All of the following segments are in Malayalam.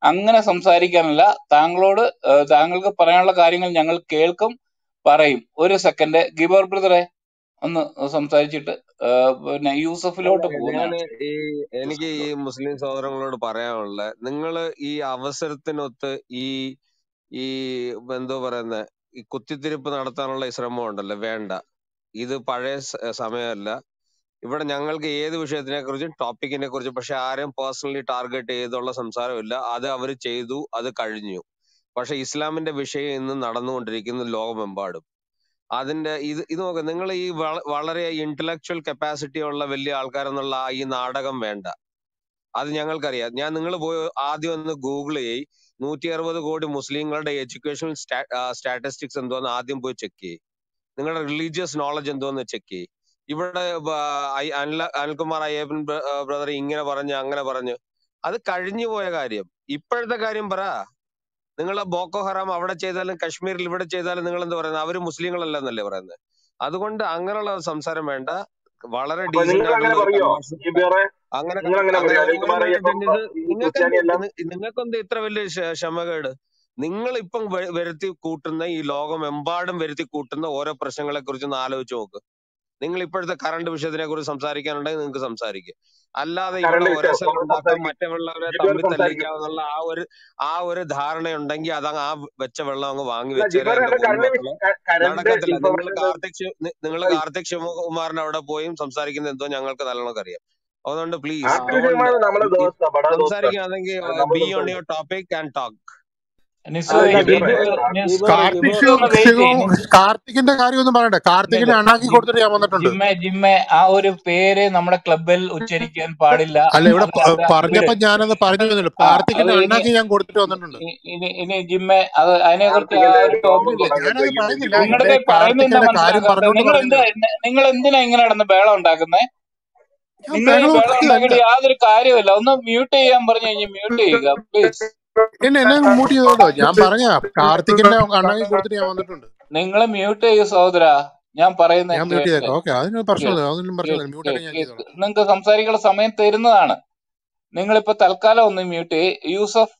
അങ്ങനെ സംസാരിക്കാനല്ല താങ്കളോട് ഏഹ്, താങ്കൾക്ക് പറയാനുള്ള കാര്യങ്ങൾ ഞങ്ങൾ കേൾക്കും പറയും ഒരു സെക്കൻഡ് ഗിബർ ബ്രദറെ ഒന്ന് സംസാരിച്ചിട്ട് ഏഹ്, പിന്നെ യൂസഫിലോട്ട് ഞാൻ പോകുന്നതാണ് ഈ എനിക്ക് ഈ മുസ്ലിം സഹോദരങ്ങളോട് പറയാനുള്ള നിങ്ങൾ ഈ അവസരത്തിനൊത്ത് ഈ ഈ എന്തോ പറയുന്ന ഈ കുത്തിത്തിരിപ്പ് നടത്താനുള്ള ഈ ശ്രമം ഉണ്ടല്ലോ വേണ്ട ഇത് പഴയ സ- സമയമല്ല ഇവിടെ ഞങ്ങൾക്ക് ഏത് വിഷയത്തിനെ കുറിച്ചും ടോപ്പിക്കിനെ കുറിച്ചും പക്ഷെ ആരെയും പേഴ്സണലി ടാർഗറ്റ് ചെയ്തുള്ള സംസാരമില്ല അത് അവർ ചെയ്തു അത് കഴിഞ്ഞു പക്ഷെ ഇസ്ലാമിന്റെ വിഷയം ഇന്ന് നടന്നുകൊണ്ടിരിക്കുന്നു ലോകമെമ്പാടും അതിന്റെ ഇത് ഇത് നോക്ക് നിങ്ങൾ ഈ വള- വളരെ ഇന്റലക്ച്വൽ കപ്പാസിറ്റി ഉള്ള വലിയ ആൾക്കാരെന്നുള്ള ആ ഈ നാടകം വേണ്ട അത് ഞങ്ങൾക്കറിയാം ഞാൻ നിങ്ങൾ പോയി ആദ്യം ഒന്ന് ഗൂഗിൾ ചെയ്യ് നൂറ്റി അറുപത് കോടി മുസ്ലിങ്ങളുടെ എഡ്യൂക്കേഷൻ സ്റ്റാറ്റിസ്റ്റിക്സ് എന്തോന്ന് ആദ്യം പോയി ചെക്ക് ചെയ്യ് നിങ്ങളുടെ റിലീജിയസ് നോളജ് എന്തോന്ന് ചെക്ക് ചെയ്യ് ഇവിടെ ബ- ഐ- അനില- അനിൽകുമാർ അയ്യപ്പൻ ബ്രദർ ഇങ്ങനെ പറഞ്ഞു അങ്ങനെ പറഞ്ഞു അത് കഴിഞ്ഞു പോയ കാര്യം ഇപ്പോഴത്തെ കാര്യം പറ നിങ്ങൾ ബോക്കോ ഹറാം അവിടെ ചെയ്താലും കശ്മീരിൽ ഇവിടെ ചെയ്താലും നിങ്ങൾ എന്ത് പറയുന്നത് അവര് മുസ്ലിങ്ങളല്ലെന്നല്ലേ പറയുന്നത് അതുകൊണ്ട് അങ്ങനെയുള്ള സംസാരം വേണ്ട വളരെ അപ്പൊ ഡീസന്റ് നിങ്ങൾ അങ്ങനെ ആയിട്ടുള്ള ഒരു പറയോ കൺവേർഷൻ ഈ വേറെ അങ്ങനെ നിങ്ങൾ അങ്ങനെ അങ്ങനെ പറയോ അങ്ങനെ അനിൽകുമാർ പറയും അയ്യപ്പൻ ടെന്നീസ് ഈ നിങ്ങൾക്ക് ക്രിസ്ത്യാനി എല്ലാം നിങ്ങൾക്കെന്ത് ഇത്ര വലിയ ക്ഷ- ക്ഷമകേട് നിങ്ങൾ ഇപ്പം വെ- വരുത്തി കൂട്ടുന്ന ഈ ലോകമെമ്പാടും വരുത്തി കൂട്ടുന്ന ഓരോ പ്രശ്നങ്ങളെ കുറിച്ച് ഒന്ന് ആലോചിച്ച് നോക്ക് നിങ്ങൾ ഇപ്പോഴത്തെ കറണ്ട് വിഷയത്തിനെ കുറിച്ച് സംസാരിക്കാനുണ്ടെങ്കിൽ നിങ്ങൾക്ക് സംസാരിക്കുക അല്ലാതെ ഇവിടെ കറണ്ട് വിഷയം ഒരസൽ നമ്മൾ ഉണ്ടാക്കാൻ സംസാരിക്കും മറ്റുള്ളവരെ ജിബിയോട് തമ്മിൽ സംസാരിക്കും തല്ലിക്കാന്നുള്ള ആ ഒരു ആ ഒരു ധാരണയുണ്ടെങ്കിൽ അത് ആ വെച്ച വെള്ളം അങ്ങ് വാങ്ങി അല്ല വെച്ചേരെ ജിബർ എന്റെ എന്റെ കറണ്ട് പൊന്നുമക്കളെ കറണ്ട് നടക്കത്തില്ല നിങ്ങൾ ഇൻഫർമേഷൻ കാർത്തിക് നിങ്ങൾ കാർത്തിക് ശിവകുമാറിന്റെ അവിടെ പോയി സംസാരിക്കുന്നത് എന്തോ ഞങ്ങൾക്ക് നല്ലോണം അറിയാം അതുകൊണ്ട് പ്ലീസ് ആർട്ടിഫിഷ്യൽ ഡോണ്ട് വിമാനം നമ്മളെ ദോസ്ത ബടാ ദോസ്ത സംസാരിക്കുകയാണെങ്കിൽ അത് നമ്മൾ ബി ഓൺ സംസാരിക്കും യുവർ ടോപ്പിക് ആൻഡ് ടോക്ക് നിസു അല്ല അല്ല നിസു ജിബറെ ഗിബോർ നിസ് ഗിബോർ കാർത്തിക് ഗിബോർ നിസു ഒന്ന് വെയിറ്റ് ശിവ ചെയ്യ് നിസ് കാർത്തികിന്റെ കാര്യം ഒന്നും പറയണ്ട കാർത്തികിനെ ഇല്ലല്ല അണ്ണാക്കി ജി- കൊടുത്തിട്ട് ഞാൻ വന്നിട്ടുണ്ട് ജിമ്മെ ജിമ്മെ ആ ഒരു പേര് നമ്മുടെ ക്ലബിൽ ഉച്ചരിക്കാൻ പാടില്ല അല്ല ഇവിടെ അത് പ- അത് വിട് പറഞ്ഞപ്പോ ഞാനത് പറഞ്ഞു വന്നില്ല ആ അത് കാർത്തികിനെ ഇനി അണ്ണാക്കി ഞാൻ കൊടുത്തിട്ട് വന്നിട്ടുണ്ട് ഇ- ഇനി ഇനി ജിമ്മെ അത് അതിനെ കുറിച്ച് ആ കാർത്തികിന്റെ ഒരു ഒരു കോപം ടോപ്പിക് തുടങ്ങി ഞാനത് അയ്യോ പറയുന്നില്ല ജിബർ നിങ്ങളുടെ എന്റെ പറയുന്നത് എന്താ കാർത്തികിന്റെ കാര്യം മനസ്സിലാക്കാത്ത പറഞ്ഞോണ്ട് നിങ്ങൾ എന്താ പറയുന്നത് നിങ്ങൾ എന്തിനാ ഇങ്ങനെ നടന്ന് ബഹളം ഉണ്ടാക്കുന്നേ ഞാൻ നിങ്ങൾ ഈ ബഹളം ബഹളം ഉണ്ടാക്കിയതല്ല ഉണ്ടാക്കിയിട്ട് യാതൊരു കാര്യമില്ല ഒന്ന് മ്യൂട്ട് ചെയ്യാൻ പറഞ്ഞു കഴിഞ്ഞാൽ മ്യൂട്ട് ചെയ്യുക പ്ലീസ് എന്നെ എന്നെ മൂട്ട് ചെയ്തോട്ടോ ഞാൻ പറഞ്ഞ കാർത്തികിന്റെ അണ്ണാക്കി കൊടുത്തിട്ട് ഞാൻ വന്നിട്ടുണ്ട് നിങ്ങൾ മ്യൂട്ട് ചെയ്യൂ സഹോദര ഞാൻ പറയുന്ന ഞാൻ മ്യൂട്ട് കേൾക്ക് ചെയ്തേക്കാം ഓക്കെ അതിന് കേൾക്ക് പ്രശ്നമില്ല അതൊന്നും പ്രശ്നമില്ല കേൾക്ക് മ്യൂട്ടാക്കി കേൾക്ക് ഞാൻ കേൾക്ക് ചെയ്തോളാം നിങ്ങൾക്ക് സംസാരിക്കാനുള്ള സമയം തരുന്നതാണ് നിങ്ങളിപ്പോ തൽക്കാലം ഒന്ന് മ്യൂട്ട് ചെയ്യ് യൂസഫ്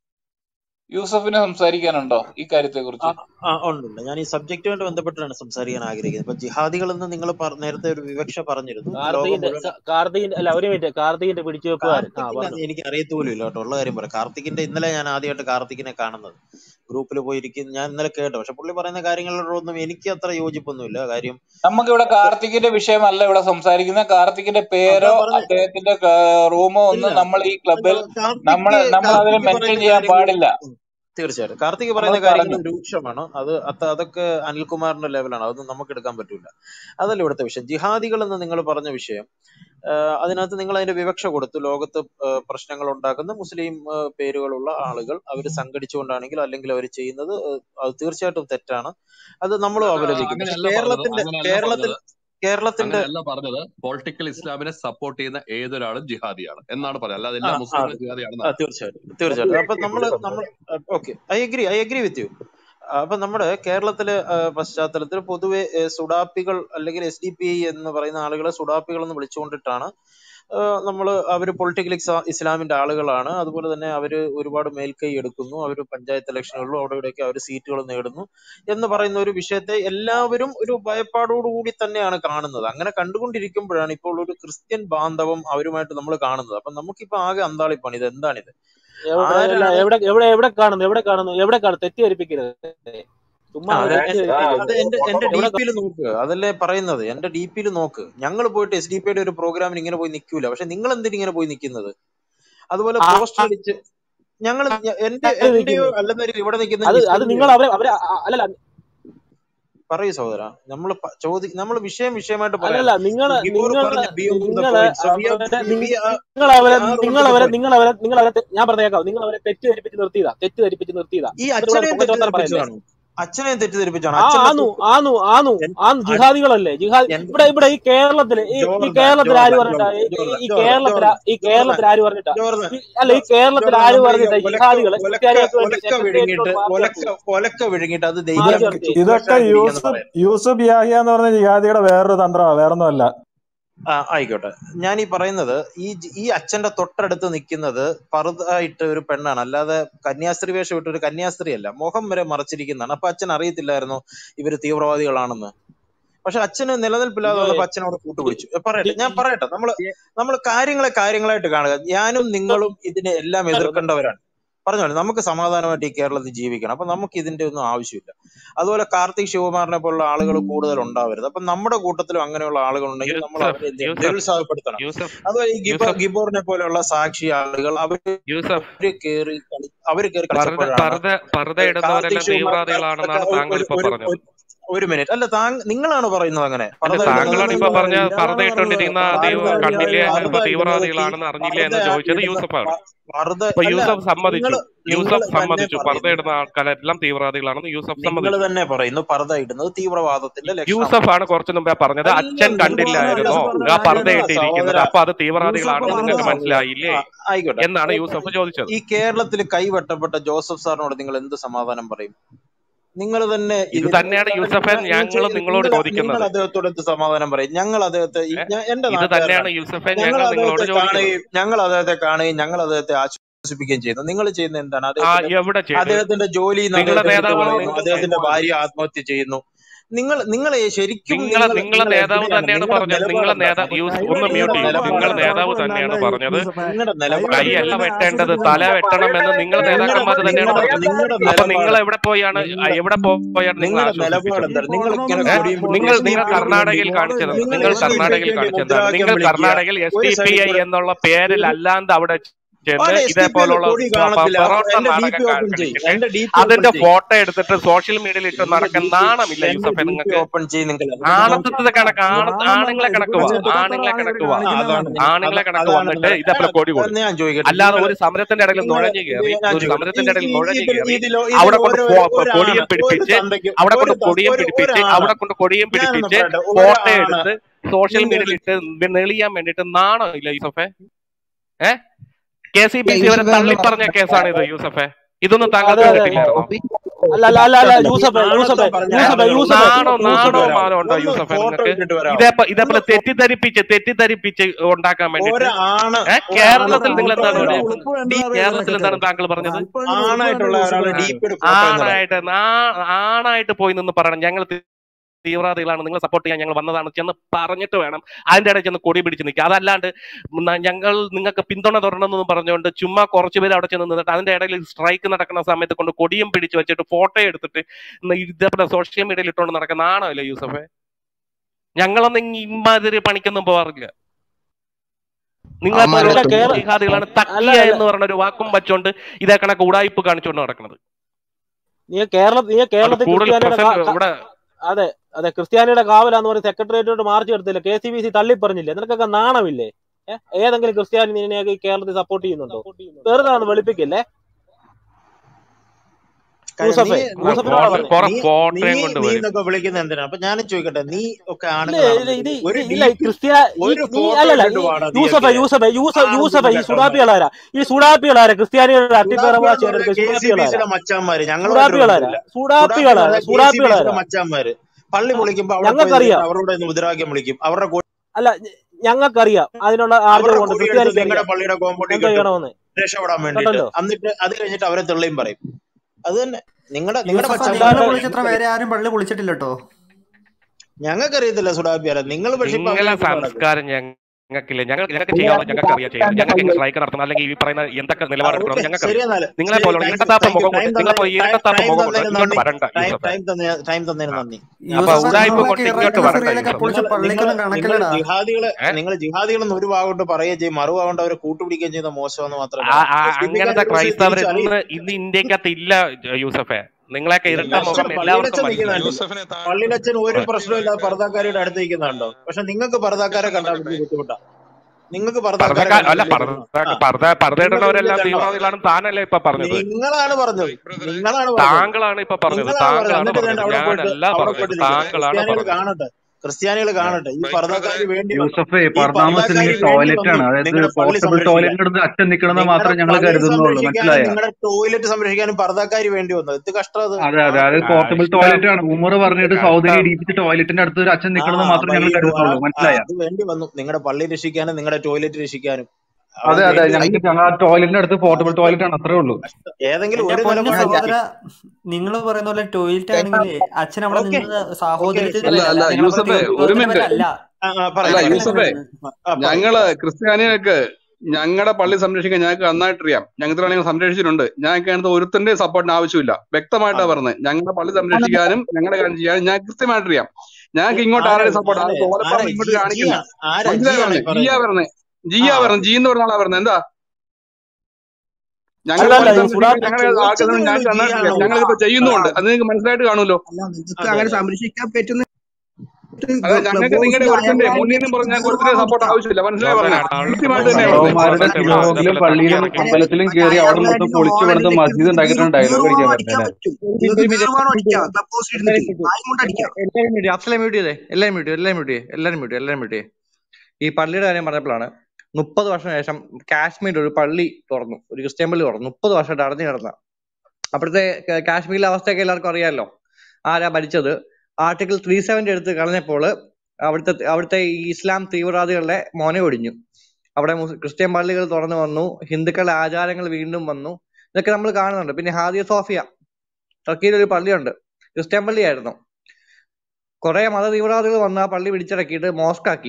യൂസഫിന് സംസാരിക്കാനുണ്ടോ ഈ കാര്യത്തെ ആ കുറിച്ച് ആ, ഉണ്ട് ഉണ്ട് ഞാൻ ഈ സബ്ജക്റ്റുമായിട്ട് ബന്ധപ്പെട്ടാണ് സംസാരിക്കാൻ ആഗ്രഹിക്കുന്നത് ഇപ്പൊ ജിഹാദികൾ എന്ന് നിങ്ങൾ പറ- നേരത്തെ ഒരു വിവക്ഷ പറഞ്ഞിരുന്നു ലോകം കാർത്തികിന്റെ മുഴുവൻ സ- കാർത്തികിന്റെ അല്ല ഒരു മിനിറ്റ് കാർത്തികിന്റെ പിടിച്ചുവെപ്പുകാരൻ ആ കാർത്തികിന്റെ പറഞ്ഞു എനിക്ക് അറിയത്തുപോലും ഇല്ല കേട്ടോ ഉള്ള കാര്യം പറയാം കാർത്തികിന്റെ ഇന്നലെ ഞാൻ ആദ്യമായിട്ട് കാർത്തികിനെ കാണുന്നത് ഗ്രൂപ്പിൽ പോയിരിക്കും ഞാൻ ഇന്നലെ കേട്ടോ പക്ഷെ പുള്ളി പറയുന്ന കാര്യങ്ങളോടൊന്നും എനിക്ക് അത്ര യോജിപ്പൊന്നുമില്ല കാര്യം നമുക്കിവിടെ കാർത്തികിന്റെ വിഷയമല്ല ഇവിടെ സംസാരിക്കുന്നത് കാർത്തികിന്റെ അതാ പേരോ പറഞ്ഞ അദ്ദേഹത്തിന്റെ റൂമോ ഇല്ല ഒന്നും നമ്മൾ ഈ ക്ലബിൽ കാർത്തിക് നമ്മൾ നമ്മൾ അതിൽ കാർത്തിക് മെൻഷൻ പറയുന്ന ചെയ്യാൻ കാര്യങ്ങൾ പാടില്ല തീർച്ചയായിട്ടും കാർത്തിക് നമ്മൾ പറയുന്ന കാര്യങ്ങൾ പറഞ്ഞു രൂക്ഷമാണ് അത് അത്ത- അതൊക്കെ അനിൽകുമാറിന്റെ ലെവലാണ് അതൊന്നും നമുക്ക് എടുക്കാൻ പറ്റൂല അതല്ല ഇവിടുത്തെ വിഷയം ജിഹാദികൾ എന്ന് നിങ്ങൾ പറഞ്ഞ വിഷയം ആഹ് അതിനകത്ത് നിങ്ങൾ അതിന്റെ വിവക്ഷ കൊടുത്തു ലോകത്ത് ആഹ് പ്രശ്നങ്ങൾ ഉണ്ടാക്കുന്ന മുസ്ലിം ആഹ് പേരുകളുള്ള ആളുകൾ അവർ സംഘടിച്ചുകൊണ്ടാണെങ്കിൽ അല്ലെങ്കിൽ അവർ ചെയ്യുന്നത് ആഹ് അത് തീർച്ചയായിട്ടും തെറ്റാണ് അത് നമ്മളും അത് അപലപിക്കും പക്ഷെ അങ്ങനെയല്ല പറഞ്ഞത് കേരളത്തിന്റെ അങ്ങനെയല്ല കേരളത്തിൽ പറഞ്ഞത് കേരളത്തിന്റെ അങ്ങനെയല്ല പറഞ്ഞത് പൊളിറ്റിക്കൽ ഇസ്ലാമിനെ സപ്പോർട്ട് ചെയ്യുന്ന ഏതൊരാളും ജിഹാദിയാണ് എന്നാണ് പറയുന്നത് അല്ലാതെ ആ എല്ലാ ആ മുസ്ലിങ്ങളും ആ ജിഹാദിയാണെന്നല്ല തീർച്ചയായിട്ടും തീർച്ചയായിട്ടും അപ്പൊ ഈ നമ്മള് പുള്ളി നമ്മൾ സംസാരിക്കും okay I agree I agree with you അപ്പൊ നമ്മുടെ കേരളത്തിലെ ആ, പശ്ചാത്തലത്തിൽ പൊതുവെ ഏ, സുഡാപ്പികൾ അല്ലെങ്കിൽ എസ് ഡി പി ഐ എന്ന് പറയുന്ന ആളുകളെ സുഡാപ്പികൾ എന്ന് വിളിച്ചുകൊണ്ടിട്ടാണ് നമ്മൾ അവർ പൊളിറ്റിക്കൽ ഇസ്ലാമിന്റെ ആളുകളാണ് അതുപോലെ തന്നെ അവർ ഒരുപാട് മേൽക്കൈ എടുക്കുന്നു അവർ പഞ്ചായത്ത് ഇലക്ഷനുകളിലും അവിടെ ഇവിടെയൊക്കെ അവർ സീറ്റുകൾ നേടുന്നു എന്ന് പറയുന്ന ഒരു വിഷയത്തെ എല്ലാവരും ഒരു ഭയപ്പാടോടുകൂടി തന്നെയാണ് കാണുന്നത് അങ്ങനെ കണ്ടുകൊണ്ടിരിക്കുമ്പോഴാണ് ഇപ്പോൾ ഒരു ക്രിസ്ത്യൻ ബാന്ധവം അവരുമായിട്ട് നമ്മൾ കാണുന്നത് അപ്പൊ നമുക്കിപ്പോ ആകെ അന്താളിപ്പാണ് ഇത് എന്താണിത് എവിടെ അല്ല ആരാണ് എവിടെ എവിടെ എവിടെ കാണുന്നു എവിടെ കാണുന്നു എവിടെ കാണുന്നു തെറ്റിദ്ധരിപ്പിക്കരുത് ചുമ്മാ ആ, അത് അങ്ങ് അതായത് എന്റെ ആ തെറ്റിദ്ധരിപ്പിക്കരുത് അത് എന്റെ എന്റെ ഡി എവിടെ പിയിൽ നോക്ക് അതല്ലേ പറയുന്നത് എന്റെ ഡി പിയിൽ നോക്ക് ഞങ്ങൾ പോയിട്ട് എസ് ഡി പിയുടെ ഒരു പ്രോഗ്രാമിന് ഇങ്ങനെ പോയി നിൽക്കൂല പക്ഷെ നിങ്ങൾ എന്തിനാ ഇങ്ങനെ പോയി നിൽക്കുന്നത് അതുപോലെ ആ- പോസ്റ്റർ അടിച്ച് ഞങ്ങൾ എന്റെ ആര് എന്റെയോ നിൽക്കുന്നു അല്ലെന്നൊരു ഇവിടെ നിൽക്കുന്ന അത് അത് ലിസ്റ്റിന്റെയോ നിങ്ങൾ അവരെ അവരെ അ- അല്ലല്ല പറയൂ സഹോദര നമ്മൾ ചോദി നമ്മൾ വിഷയം വിഷയമായിട്ട് അല്ലല്ല പറയാണ് നിങ്ങള് ഗിബോർ നിങ്ങള് പറഞ്ഞ ബിയോണ്ട് ദ നിങ്ങള് പോയിന്റ് സോ വി അവരെ വി നിങ്ങൾ അവരെ ആർ ഓൺ നിങ്ങൾ ടു ദ അവരെ പോയിന്റ് നിങ്ങൾ അവരെ നിങ്ങൾ അവരെ തെ- ഞാൻ പറഞ്ഞേക്കാം നിങ്ങൾ അവരെ തെറ്റിദ്ധരിപ്പിച്ച് നിർത്തിയതാ തെറ്റിദ്ധരിപ്പിച്ച് നിർത്തിയതാ ഈ എന്നിട്ട് ഇവിടെ അച്ഛനെയും പൊങ്ങച്ചോത്തരം പറയല്ലേ തെറ്റിദ്ധരിപ്പിച്ചതാണോ അച്ഛനെയും തെറ്റിദ്ധരിപ്പിച്ചാണ് ആ അച്ഛന്റെ ആന്നു തൊട്ട് ആന്നു ആന്നു എൻ- ആന്നു അ- ജിഹാദികളല്ലേ ജിഹാദി എന്റെ ഇവിടെ ഇവിടെ ഈ കേരളത്തില് ഈ ഈ ജോർദാൻ കേരളത്തിൽ ആര് ജോർദാൻ പറഞ്ഞിട്ടാ ഈ ജോർദാൻ ഈ- ഈ ജോർദാൻ കേരളത്തിൽ ജോർദാൻ ഈ കേരളത്തിൽ ആര് പറഞ്ഞിട്ടാ ജോർദാൻ ഈ അല്ല ഈ കേരളത്തിൽ ജോർദാൻ ആര് നമ്മൾ ഈ പറഞ്ഞിട്ടാ ഒലക്ക ജിഹാദികള് ഒലക്ക ക്രിസ്ത്യാനികൾക്ക് വേണ്ടി ഒലക്ക വിഴുങ്ങിയിട്ട് സെക്രട്ടേറിയറ്റിലോട്ട് മാർച്ച് ഒലക്ക നടത്തുവോ ഒലക്ക വിഴുങ്ങിയിട്ട് അത് ഇത് മാർച്ച് ദഹിക്കാൻ നടത്തിയേ ഇതൊക്കെ വിഷാദിരിക്കാന്ന് യൂസഫ് പറയാം യൂസഫ് യാഹിയ എന്ന് പറഞ്ഞ ജിഹാദിയുടെ വേറൊരു തന്ത്രമാണ് വേറൊന്നുമല്ല ആ ആയിക്കോട്ടെ ഞാൻ ഈ പറയുന്നത് ഈ ജി- ഈ അച്ഛന്റെ തൊട്ടടുത്ത് നിൽക്കുന്നത് പറുതായിട്ട് ഒരു പെണ്ണാണ് അല്ലാതെ കന്യാസ്ത്രീ വേഷം ഇട്ട ഒരു കന്യാസ്ത്രീ അല്ല മുഖം വരെ മറച്ചിരിക്കുന്നതാണ് അപ്പൊ അച്ഛൻ അറിയത്തില്ലായിരുന്നോ ഇവര് തീവ്രവാദികളാണെന്ന് പക്ഷെ അച്ഛന് നിലനിൽപ്പില്ലാതെ ജിയോയെ വന്നപ്പോ അച്ഛൻ അവിടെ കൂട്ടുപിടിച്ചു ഏ, പറയട്ടെ ജി- ഞാൻ ജി- പറയട്ടെ നമ്മള് ജി- നമ്മൾ കാര്യങ്ങളെ കാര്യങ്ങളായിട്ട് കാണുക ഞാനും നിങ്ങളും ഇതിനെ എല്ലാം ഒന്ന് എതിർക്കേണ്ടവരാണ് പറഞ്ഞോളൂ നമുക്ക് സമാധാനമായിട്ട് ഈ കേരളത്തിൽ ജീവിക്കണം അപ്പൊ നമുക്ക് ഇതിന്റെ ഒന്നും ആവശ്യമില്ല അതുപോലെ കാർത്തിക് ശിവകുമാറിനെ പോലുള്ള ആളുകൾ കൂടുതൽ ഉണ്ടാവരുത് അപ്പൊ നമ്മുടെ കൂട്ടത്തിലും അങ്ങനെയുള്ള ആളുകൾ ഉണ്ടെങ്കിൽ നമ്മൾ യൂസഫ് അവരെ എന്ത് ചെയ്യണം യൂസഫ് നിരുത്സാഹപ്പെടുത്തണം യൂസഫ് അതുപോലെ ഈ ഗിബോ യൂസഫ് ഗിബോറിനെ പോലെയുള്ള സാക്ഷി ആളുകൾ അവര് യൂസഫ് കേറി കളി അവര് കേറി പർദ്ദ കളിച്ചപ്പോഴാണ് പർദ്ദ പർദ്ദ ഏഹ് ഇടുന്നവരെല്ലാം കാർത്തിക് ശിവകുമാർ തീവ്രവാദികളാണെന്നാണ് താങ്കൾ ഒരു ഇപ്പൊ ഒരു പറഞ്ഞത് ഒരു ഒരു മിനിറ്റ് അല്ല താങ്കൾ നിങ്ങളാണ് പറയുന്നത് അങ്ങനെ അല്ല പർദ്ദ ഇടുന്നത് താങ്കളാണ് ഇപ്പൊ നിങ്ങൾ പറഞ്ഞ ഇയാളാണ് പർദ്ദ പറഞ്ഞത് ഇട്ടുകൊണ്ടിരിക്കുന്ന ദൈവ പർദ്ദ കണ്ടില്ലേ അനുയായികളാണ് ഇപ്പൊ പർദ്ദ ഇടുന്നത് തീ തീവ്രവാദികളാണെന്ന് അറിഞ്ഞില്ലേ പർദ്ദ എന്ന് ചോദിച്ചത് ഇടുന്ന യൂസഫാണ് പ- പർദ്ദ ഇപ്പൊ അല്ല യൂസഫ് നിങ്ങൾ സമ്മതിച്ചു നിങ്ങൾ യൂസഫ് തന്നെ സമ്മതിച്ചു പർദ്ദ പറയുന്നു ഇടുന്ന ആൾക്കാരെല്ലാം തീവ്രവാദികളാണെന്ന് യൂസഫ് നിങ്ങൾ സമ്മതിച്ചു തന്നെ പറയുന്നു പർദ്ദ ഇടുന്നത് തീവ്രവാദത്തിന്റെ ലക്ഷണമാണ് യൂസഫ് ആണ് കുറച്ചു മുമ്പേ പറഞ്ഞത് അല്ല അച്ഛൻ നിങ്ങൾ കണ്ടില്ലായിരുന്നോ യൂസഫ് ആ പറഞ്ഞ പർദ്ദ കാര്യമല്ല ഇട്ടിരിക്കുന്നത് സഹോദര അപ്പൊ അത് യൂസഫ് തീവ്രവാദികളാണെന്ന് പറഞ്ഞ നിങ്ങൾക്ക് നിങ്ങൾ മനസ്സിലായില്ലേ ആ, ആയിക്കോട്ടെ എന്നാണ് ഈ യൂസഫ് ചോദിച്ചത് ഈ കേരളത്തിൽ കൈവെട്ടപ്പെട്ട ജോസഫ് സാറിനോട് നിങ്ങൾ എന്ത് സമാധാനം പറയും നിങ്ങൾ തന്നെ ഇത് ഇതിന് തന്നെയാണ് നിങ്ങൾ യൂസഫെ നിങ്ങൾ ഞങ്ങളും നിങ്ങളോട് നിങ്ങൾ നിങ്ങൾ ചോദിക്കുന്നത് അദ്ദേഹത്തോട് എന്ത് സമാധാനം പറയും ഞങ്ങൾ അദ്ദേഹത്തെ ഈ- ഏ? ഞാൻ എന്റെ ഇത് തന്നെയാണ് നാട്ടുകാരനാണ് യൂസഫെ ഞങ്ങൾ ഞങ്ങൾ നിങ്ങളോട് അദ്ദേഹത്തെ ചോദിക്കുന്നത് കാണുകയും ഞങ്ങൾ അദ്ദേഹത്തെ കാണുകയും ഞങ്ങൾ അദ്ദേഹത്തെ ആശ്വസിപ്പിക്കുകയും ചെയ്യുന്നു നിങ്ങൾ ചെയ്യുന്ന എന്താണ് ആ അദ്ദേഹത്തിന്റെ എവിടെ ചെയ്ത് അദ്ദേഹത്തിന്റെ ജോലിയിൽ നിന്ന് നിങ്ങളെ അദ്ദേഹത്തെ എടുത്തു നേതാവാണ് കളയുന്നു നിങ്ങൾ അദ്ദേഹത്തിന്റെ ഭാര്യ ആത്മഹത്യ ചെയ്യുന്നു നിങ്ങൾ നിങ്ങളെ ശരിക്കും നിങ്ങളെ നിങ്ങൾ നിങ്ങളെ നിങ്ങൾ നേതാവ് എവിടെയാണ് തന്നെയാണ് നിങ്ങളുടെ പറഞ്ഞത് നിങ്ങളെ നിലപാട് എന്താണ് നേതാവ് യൂസ് ഒന്ന് കൈവെട്ടുന്നത് മ്യൂട്ട് നിങ്ങളുടെ ചെയ്യൂ നിലപാട് നിങ്ങളെ എന്താണ് നേതാവ് കുഴപ്പമൊന്നുമല്ല തന്നെയാണ് പറഞ്ഞത് യൂസഫെ നിങ്ങളുടെ നിലപാട് കൈ കൈവെട്ടുന്നത് അല്ല എന്നെ വെട്ടേണ്ടത് ആശ്വസിപ്പിക്കുന്നത് തല വെട്ടണമെന്ന് നിങ്ങളെ നിങ്ങളുടെ നേതാക്കന്മാർ തന്നെയാണ് നിങ്ങളുടെ പറഞ്ഞത് നിങ്ങളുടെ അപ്പൊ നിങ്ങൾ നിലപാട് എവിടെ പോയാണ് ആ, നിങ്ങളുടെ എവിടെ പോയാണ് നിങ്ങൾ നിങ്ങളുടെ നിലപാട് ആശ്വസിപ്പിച്ചത് എന്താണ് നിങ്ങൾ ഇങ്ങനെ പോകണമെന്നല്ല ഏ? കൊടിയും പിടിച്ച് നിങ്ങൾ എസ് ഡി നിങ്ങൾ പി കർണാടകയിൽ കാണിച്ചത് പോകരുത് നിങ്ങൾ നിങ്ങൾ എസ് ഡി പിക്ക് കർണാടകയിൽ വേണ്ടി കാണിച്ചത് എന്താണ് മുദ്രാവാക്യം നിങ്ങൾ വിളിക്കുക കർണാടകയിൽ എസ് ഒരു ഡി പി സൈഡിൽ ഐ കൂടെ എന്നുള്ള പേരിൽ ഒരു അല്ലാണ്ട് അവിടെ ചെന്ന് അവൻ എസ് ഡി പി ഐ ഇതേപോലുള്ള കൊടി പ- പ- കാണത്തില്ല പൊറോട്ട എന്റെ ഡി നാടകം പി കാ- ഓപ്പൺ ചെയ്യും കളിച്ചിട്ട് എന്റെ ഡി പി ഓപ്പൺ അതിന്റെ ചെയ്യും ഫോട്ടോ എടുത്തിട്ട് സോഷ്യൽ മീഡിയയിൽ ഇട്ട് എന്റെ നടക്കാൻ ഡി പി നാണമില്ല എന്റെ യൂസഫെ ഡി പി നിങ്ങൾക്ക് ഓപ്പൺ ചെയ്യും നിങ്ങൾ ആണത്തത്തെ കണക്ക് ആണ് നാണം ആണുങ്ങളെ വേണ്ട കണക്ക് ഇതിപ്പോ വാ ആണുങ്ങളെ ചെറ്റത്തരമാണ് ഇവര് കണക്ക് വാ ആ അതാണ് കാണിക്കുന്നതെന്നാണ് നിങ്ങൾ ആണുങ്ങളെ അത് കണക്ക് അതാണ് വന്നിട്ട് നിങ്ങൾ ഇതേപോലെ അല്ല കൊടി കൊടു എന്ന് ഞാൻ ചോദിക്കട്ടെ അല്ലാതെ നിങ്ങൾ ഒരു സമരത്തിന്റെ ഇടയിൽ നിങ്ങൾ നുഴഞ്ഞു ഇത് കയറി ഞാൻ ഒരു ചോദിക്കട്ടെ സമരത്തിന്റെ ഇടയിൽ ഈ നുഴഞ്ഞു ഇതിൽ കയറി ഇതിലോ അവിടെ ഇതിൽ കൊണ്ട് ഒരു ഫോ- ഒരാണ് കൊടിയും ഒരു പിടിപ്പിച്ച് തന്തയ്ക്ക് അവിടെ ഒരു കൊണ്ട് ത- കൊടിയും ഒരു പിടിപ്പിച്ച് ഒരാണ് അവിടെ കൊണ്ട് കൊടിയും ഞാനൊന്ന് പിടിപ്പിച്ച് പറയട്ടെ ഫോട്ടോ ഒരാണ് എടുത്ത് സോഷ്യൽ നിങ്ങൾ മീഡിയയിൽ ഇട്ട് നെളിയാൻ വേണ്ടിട്ട് നാണോ ഇല്ല യൂസഫെ A K C B Yeah, C വരെ യൂസഫെ ഒന്ന് തള്ളിപ്പറഞ്ഞ കേസാണ് ഇത് യൂസഫെ ഇതൊന്നും താങ്കൾ അതെ അതെ കേട്ടില്ലായിരുന്നോ അല്ല അല്ല അല്ല അല്ല യൂസഫെ ആണത്തം യൂസഫെ പറഞ്ഞ ഏ? യൂസഫെ ആളുകൾ യൂസഫെ നാണോ ഒന്ന് നാണോ വരാമോ മാനോ ഉണ്ടോ ഒന്ന് യൂസഫെ ഫോട്ടോ നിങ്ങൾക്ക് ഇട്ടിട്ട് വരാമോ ഇതേപ്പോ ഒന്ന് ഇതേപോലെ ഫോ- തെറ്റിദ്ധരിപ്പിച്ച് തെറ്റിദ്ധരിപ്പിച്ച് ഉണ്ടാക്കാൻ വേണ്ടിട്ട് ഒരാണ് ഏ ഒരാണ് കേരളത്തിൽ നിങ്ങൾ ഫോട്ടോ എന്താണ് അല്പം ഒരു ഇടാമോ ഉളുപ്പ് ഡി വേണ്ടതാണ് കേരളത്തിൽ ഇതിനൊക്കെ എന്താണ് താങ്കൾ പറഞ്ഞത് അല്പമെങ്കിലും ഉളുപ്പ് വേണ്ട ആണായിട്ടുള്ള ഒരാള് യൂസഫെ ഡി നിങ്ങൾക്ക് പിയുടെ ഫോട്ടോ എന്ന് ഇടാമോ ആണായിട്ട് നാ- ആണായിട്ട് പോയി നിന്ന് പറയണം ഞങ്ങൾ തി- തീവ്രവാദികളാണ് നിങ്ങൾ സപ്പോർട്ട് ചെയ്യാൻ ഞങ്ങൾ വന്നതാണ് ചെന്ന് പറഞ്ഞിട്ട് വേണം അതിന്റെ ഇടയിൽ ചെന്ന് കൊടി പിടിച്ച് നിൽക്കുക അതല്ലാണ്ട് ന- ഞങ്ങൾ നിങ്ങൾക്ക് പിന്തുണ തരണമെന്ന് പറഞ്ഞുകൊണ്ട് ചുമ്മാ കുറച്ച് പേര് അവിടെ ചെന്ന് നിന്നിട്ട് അതിന്റെ ഇടയിൽ സ്ട്രൈക്ക് നടക്കുന്ന സമയത്ത് കൊണ്ട് കൊടിയും പിടിച്ച് വെച്ചിട്ട് ഫോട്ടോ എടുത്തിട്ട് ഇന്ന് ഇതേപോലെ സോഷ്യൽ മീഡിയയിൽ ഇട്ടുകൊണ്ട് നടക്കുന്ന ആണല്ലോ യൂസഫെ ഞങ്ങളൊന്നും ഇങ്ങ- ഇമ്മാതിരി പണിക്കൊന്നും പോവാറില്ല നിങ്ങളെ അവന്മാരുടെ അല്ല പോലുള്ള കേരള തുമ്പ് ജിഹാദികളാണ് അല്ല തക്കിയ അല്ല എന്ന് പറഞ്ഞ ഒരു വാക്കും വെച്ചോണ്ട് ഇതേ കണക്ക് ഉടായ്പ് കാണിച്ചുകൊണ്ട് നടക്കുന്നത് നീ കേരള നീ അത് കേരളത്തിൽ കൂടുതൽ ക്രിസ്ത്യാനിയുടെ കാ- പ്രസന്റ് കാ- ഇവിടെ അതെ അതെ ക്രിസ്ത്യാനിയുടെ കാവലാന്ന് പറഞ്ഞ് സെക്രട്ടേറിയറ്റോട് മാർച്ച് എടുത്തില്ല കെ സി ബി സി തള്ളി പറഞ്ഞില്ലേ നിനക്കൊക്കെ നാണമില്ലേ ഏ? ഏതെങ്കിലും ക്രിസ്ത്യാനി നിന്നെയൊക്കെ ഈ കേരളത്തിൽ സപ്പോർട്ട് ചെയ്യുന്നുണ്ടോ വെറുതെ ഒന്ന് വെളുപ്പിക്കില്ലേ കാര്യം നീ യൂസഫെ നീ യൂസഫിനോടാ ഫോട്ടോ പറഞ്ഞത് കുറെ നീ നീ ഫോട്ടോയും കൊണ്ട് നീ വരും എന്നൊക്കെ വിളിക്കുന്ന എന്തിനാ അപ്പൊ ഞാനും ചോദിക്കട്ടെ നീ ഒക്കെ ഇല്ല ഇത് ആണുങ്ങളാണെന്നുണ്ടെങ്കിൽ ഇത് ഒരു ഇത് ഡി ഇല്ല ഈ പി ക്രിസ്ത്യ ഈ ഒരു നീ ഫോട്ടോ അല്ലല്ല ഇട്ടിട്ട് ഈ പാടാ യൂസഫ നീയൊക്കെ യൂസഫ യൂസ ആണും യൂസഫ ഈ കേട്ടവന്മാര് സുഡാപ്പികളാരാ ഈ സുഡാപ്പികളാരാ ക്രിസ്ത്യാനികളുടെ അട്ടിപ്പേറവാശി സുഡാപ്പികൾ എന്ന് എടുക്കുക പറഞ്ഞാൽ കെ സി ബി സുഡാപ്പികളാരാ സിയുടെ മച്ചാന്മാര് ഞങ്ങളുമായിട്ടൊരു സുഡാപ്പികളാരാ ബന്ധമില്ല സുഡാപ്പി എന്ന് സുഡാപ്പികളാരാ പറഞ്ഞാൽ കെ സി ബി സിയുടെ സുഡാപ്പികളാരാ മച്ചാന്മാര് പള്ളി പൊളിക്കുമ്പോ അവിടെ പോയി ഞങ്ങൾക്കറിയാം നിന്നിട്ട് അവരോട് ഒന്ന് മുദ്രാവാക്യം വിളിക്കും അവരുടെ കൊടി അല്ല ഞങ്ങൾക്കറിയാം അതിനുള്ള അവരുടെ ആർജവമുണ്ട് കൊടി എടുത്ത് ക്രിസ്ത്യാനിക്ക് നിങ്ങളുടെ അറിയാം പള്ളിയുടെ കോമ്പൗണ്ടിൽ എന്താ കെട്ടും ചെയ്യണമെന്ന് രക്ഷപ്പെടാൻ വേണ്ടിയിട്ട് കേട്ടല്ലോ എന്നിട്ട് അത് കഴിഞ്ഞിട്ട് അവരെ തെള്ളിയും പറയും അത് തന്നെ നിങ്ങളുടെ നിങ്ങളുടെ യൂസഫ മച്ചാന്മാരെ നിങ്ങളെ സുഡാപ്പി വിളിച്ചത്ര ഞങ്ങൾക്കറിയാം വേറെ ആരും പള്ളി വിളിച്ചിട്ടില്ല കേട്ടോ ഞങ്ങൾക്കറിയത്തില്ല സുഡാപ്പിയാരെ നിങ്ങൾ പക്ഷെ ഇപ്പൊ നിങ്ങളെ അങ്ങനെ കൊണ്ട് നടക്കും സംസ്കാരം ഞങ്ങൾക്കില്ല ഞങ്ങൾ ഞങ്ങൾക്ക് ചെയ്യാവുന്ന ഞങ്ങൾക്ക് അറിയാം ചെയ്യാം ഞങ്ങൾക്ക് ഇങ്ങനെ സ്ട്രൈക്ക് നടത്തണം അല്ലെങ്കിൽ ഈ പറയുന്ന എന്തൊക്കെ ആ നിലപാടെടുക്കണം ഓക്കെ ഞങ്ങൾക്ക് ശരി അറിയാം എന്നാല് നിങ്ങളെ ശരി പോലുള്ള താങ്ക് യു ഇരട്ടത്താപ്പ താങ്ക് യു മുഖം കൊണ്ട് ടൈം നിങ്ങളെ തന്നതിന് പോലെ ഇരട്ടത്താപ്പ ടൈം മുഖം കൊണ്ട് തന്നതിന് ഇങ്ങോട്ട് നന്ദി വരണ്ട ടൈം യൂസഫെ ടൈം തന്ന ടൈം തന്നതിന് ആ. നന്ദി അപ്പൊ യൂസഫ ഉടായ്പ നിങ്ങളൊക്കെ കൊണ്ട് ഇങ്ങോട്ട് ഇറാഖിലും വരണ്ട സിറിയയിലൊക്കെ യൂസഫെ പൊളിച്ച് നിങ്ങൾ നിങ്ങൾ പള്ളിക്കൊന്നും നിങ്ങൾ കണക്കില്ലടാ ജിഹാദികള് ഏ? നിങ്ങൾ ജിഹാദികളെന്ന് ഒരു ഭാഗോട്ട് പറയുകയും ചെയ്യും മറുഭാഗോട്ട് അവരെ കൂട്ടുപിടിക്കുകയും ചെയ്യുന്ന മോശമെന്ന് മാത്രമേ ആ- പറയാം ആ- ഷിബിക്കാൻ അങ്ങനത്തെ ഒരു പക്ഷേ ക്രൈസ്തവർ തിരിച്ചറിയും ഇന്ന് ഇന്ന് ഇന്ത്യക്കകത്ത് ഇല്ല യൂസഫെ നിങ്ങളെയൊക്കെ ഇല്ല ഇരട്ട പക്ഷെ മുഖം എല്ലാവർക്കും പള്ളിയിലച്ഛൻ മനസ്സിലായി നിൽക്കുന്നുണ്ട് യൂസഫിനെ താഴെ പള്ളിയിലച്ഛൻ ഒരു ആ. പ്രശ്നമില്ലാതെ പർദ്ദക്കാരിയുടെ അടുത്ത് നിൽക്കുന്നുണ്ടോ പക്ഷെ നിങ്ങൾക്ക് പർദ്ദക്കാരെ ഡിസ്കഷൻ കണ്ടാൽ നടക്കട്ടെ വലിയ ബുദ്ധിമുട്ടാ നിങ്ങൾക്ക് പർദ്ദക്കാരെ പർദ്ദക്കാർ കണ്ടാൽ അല്ല വലിയ പർദ്ദ ബുദ്ധിമുട്ടാ ആ പർദ്ദ പർദ്ദ നിങ്ങൾക്ക് വലിയ ഇടുന്നവരെല്ലാം ദണ്ഡമാ തീവ്രവാദികളാണ് താനല്ലേ ഇപ്പൊ പറഞ്ഞത് നിങ്ങളാണ് പറഞ്ഞത് ലൈക് ബ്രദറെ നിങ്ങളാണ് പറഞ്ഞത് താങ്കളാണ് ഇപ്പൊ പറഞ്ഞത് നിങ്ങളാണ് പറഞ്ഞത് താങ്കളാണ് എന്നിട്ട് പറഞ്ഞത് വേണ്ട അവിടെ പോയിട്ട് ഞാനല്ല അവിടെ പറഞ്ഞത് പോയിട്ട് നിൽക്കുന്നത് താങ്കളാണ് ക്രിസ്ത്യാനികൾ പറഞ്ഞത് കാണട്ടെ ക്രിസ്ത്യാനികൾ കാണട്ടെ ഈ പർദ്ദക്കാര് വേണ്ടി വന്നു യൂസഫേ ഈ പർദാമസ് പർദ്ദക്കാര് ഇല്ലെങ്കിൽ വേണ്ടി ടോയ്ലറ്റ് വന്നു ആണ് അതായത് നിങ്ങളുടെ പള്ളി പോർട്ടബിൾ സംരക്ഷിക്കാൻ ടോയ്ലറ്റിന്റെ അടുത്ത് അച്ഛൻ നിൽക്കണമെന്ന് നിങ്ങളുടെ മാത്രമേ ഞങ്ങൾ പള്ളി കരുതുന്നുള്ളൂ സംരക്ഷിക്കാനും മനസ്സിലായ നിങ്ങളുടെ ടോയ്ലറ്റ് സംരക്ഷിക്കാനും പർദ്ദക്കാര് വേണ്ടി വന്നു എന്ത് കഷ്ടം അത് അതെ അതെ അത് പോർട്ടബിൾ കഷ്ടം ടോയ്ലറ്റ് ആണ് ഉമർ പറഞ്ഞിട്ട് സൗദരി കഷ്ടം ഇടിപ്പിച്ച് ടോയ്ലറ്റിന്റെ അടുത്ത് ഒരു അച്ഛൻ ആ നിൽക്കണമെന്ന് അപ്പൊ മാത്രമേ ഞങ്ങൾ ഈ കരുതുന്നുള്ളൂ ആ മനസ്സിലായ അത് വേണ്ടി വന്നു നിങ്ങളുടെ പള്ളി രക്ഷിക്കാനും നിങ്ങളുടെ ടോയ്ലറ്റ് രക്ഷിക്കാനും അതെ അത് അതെ വേണ്ടി വന്നു ഞങ്ങൾക്ക് ഞങ്ങൾ ആ ടോയ്ലറ്റിന്റെ അടുത്ത് പോർട്ടബിൾ അതൊക്കെ ടോയ്ലറ്റ് ആണ് അത്രേ ഉള്ളൂ കഷ്ടം. ഏതെങ്കിലും എന്റെ ഒരു പൊന്ന നിലപാട് സഹോദര നിങ്ങൾ പറയുന്ന പോലെ ടോയ്ലറ്റ് ആണെങ്കിൽ അച്ഛൻ അവിടെ ഓക്കെ നിന്ന് ഓക്കെ സാഹോദര്യത്തിന്റെ അല്ല പേരല്ല അല്ല നിങ്ങളെ യൂസഫേ പ്രതി ഒരു വിപ്ലവത്തിന്റെ മിനിറ്റ് പേരല്ല അല്ല പറയാം അങ്ങനെയല്ല യൂസഫേ നിങ്ങൾ ആ പറയും ഞങ്ങള് ക്രിസ്ത്യാനികൾക്ക് ഞങ്ങളുടെ പള്ളി സംരക്ഷിക്കാൻ ഞങ്ങൾക്ക് നന്നായിട്ട് അറിയാം ഞങ്ങൾക്ക് നിങ്ങൾ സംരക്ഷിച്ചിട്ടുണ്ട് ഞങ്ങൾക്ക് അതിനകത്ത് ഒരുത്തന്റെ സപ്പോർട്ടിന് ആവശ്യമില്ല വ്യക്തമായിട്ടാ അതെ പറഞ്ഞത് ഞങ്ങളുടെ പള്ളി സംരക്ഷിക്കാനും ഞങ്ങളുടെ കാര്യം ചെയ്യാനും ഞങ്ങൾക്ക് കൃത്യമായിട്ട് അറിയാം ഞങ്ങൾക്ക് ഏ, ഇങ്ങോട്ട് ആരാ ആരുടെ സപ്പോർട്ട് ആരാ അത് ആരാ ഓലപ്പറമ്പ് ഇങ്ങോട്ട് ജി കാണിക്കുന്ന ജിയാ ആരാ മനസ്സിലായി ജിയാണോ ഈ പറഞ്ഞത് ജിയാ പറയുന്നത് പറഞ്ഞത് ആ ജിയാ പറഞ്ഞത് ജി എന്ന് പറഞ്ഞ ആളാ പറഞ്ഞത് എന്താ ഞങ്ങൾ അല്ല അല്ല പള്ളി ഈ സംരക്ഷിക്കാൻ സുഡാപ്പി ഞങ്ങളുടെ ആൾക്കാർ ചോദിച്ചതേ ഉള്ളൂ ഞങ്ങൾക്ക് നന്നായിട്ട് ജിയാണോ അറിയാം ഞങ്ങളിപ്പോ ചെയ്യുന്നുമുണ്ട് അത് നിങ്ങൾക്ക് മനസ്സിലായിട്ട് കാണുമല്ലോ അല്ല നിങ്ങൾക്ക് അതെ അങ്ങനെ അതെ സംരക്ഷിക്കാൻ പറ്റുന്ന അതെ ക്ലബ് ഞങ്ങൾക്ക് നിങ്ങളുടെ ഹൗസിൽ ഒരുത്തന്റെ അയൽക്കാരെ മുന്നിൽ നിന്ന് പറഞ്ഞ ഞങ്ങൾക്ക് ഒരുത്തന്റെ സപ്പോർട്ട് കൊടുക്കാം ആവശ്യമില്ല മനസ്സിലായി ജോസഫേ പറഞ്ഞത് തള്ളി കൃത്യമായിട്ട് തന്നെയാ വിടരുത് പറഞ്ഞത് യഹോമാരുടെ ജോസഫേ വിടരുത് സിനഗോഗിലും ഇതേപോലെ പള്ളിയിലും തട്ടി ഇറക്കി അമ്പലത്തിലും അങ്ങനെ കയറി അവിടെ അയൽക്കാരായിട്ട് മൊത്തം പൊളിച്ചു പണിത് പോവാണെന്നുണ്ടെങ്കിൽ മസ്ജിദ് ഉണ്ടാക്കിയിട്ടുണ്ട് ഡയലോഗ് വീറുവാണോ അടിക്കാൻ അടിക്കാൻ പറ്റുന്നത് പറ്റും ഒരു നിങ്ങൾക്ക് മിനിറ്റ് വീറുവാണോ ഒരു അടിക്കാം മിനിറ്റ് ക്ലബ് ഹൗസിൽ എല്ലാരും ഇരുന്നിട്ട് മ്യൂട്ട് വായും കൊണ്ട് അടിക്കാം എല്ലാരും മ്യൂട്ട് അഫ്സലെ മ്യൂട്ട് ചെയ്തേ എല്ലാരും മ്യൂട്ട് എല്ലാരും മ്യൂട്ട് ചെയ്യേ എല്ലാരും മ്യൂട്ട് എല്ലാരും മ്യൂട്ട് ചെയ്യേ ഈ പള്ളിയുടെ കാര്യം പറഞ്ഞപ്പോഴാണ് മുപ്പത് വർഷം ശേഷം കാശ്മീരിൽ ഒരു പള്ളി തുറന്നു ഒരു ക്രിസ്ത്യൻ പള്ളി തുറന്നു മുപ്പത് വർഷമായിട്ട് അടഞ്ഞു കിടന്ന അപ്പോഴത്തെ ക- കാശ്മീരിലെ അവസ്ഥയൊക്കെ എല്ലാവർക്കും അറിയാമല്ലോ ആരാ ഭരിച്ചത് ആർട്ടിക്കിൾ ത്രീ സെവൻറ്റി എടുത്ത് കളഞ്ഞപ്പോൾ അവിടുത്തെ അവിടുത്തെ ഈ ഇസ്ലാം തീവ്രവാദികളുടെ മോനെ ഒടിഞ്ഞു അവിടെ മുസ്- ക്രിസ്ത്യൻ പള്ളികൾ തുറന്നു വന്നു ഹിന്ദുക്കളുടെ ആചാരങ്ങൾ വീണ്ടും വന്നു ഇതൊക്കെ നമ്മൾ കാണുന്നുണ്ട് പിന്നെ ഹാദിയ സോഫിയ ടർക്കിയിൽ ഒരു പള്ളിയുണ്ട് ക്രിസ്ത്യൻ പള്ളിയായിരുന്നു കുറെ മത തീവ്രവാദികൾ വന്ന് ആ പള്ളി പിടിച്ചടക്കിയിട്ട് മോസ്കാക്കി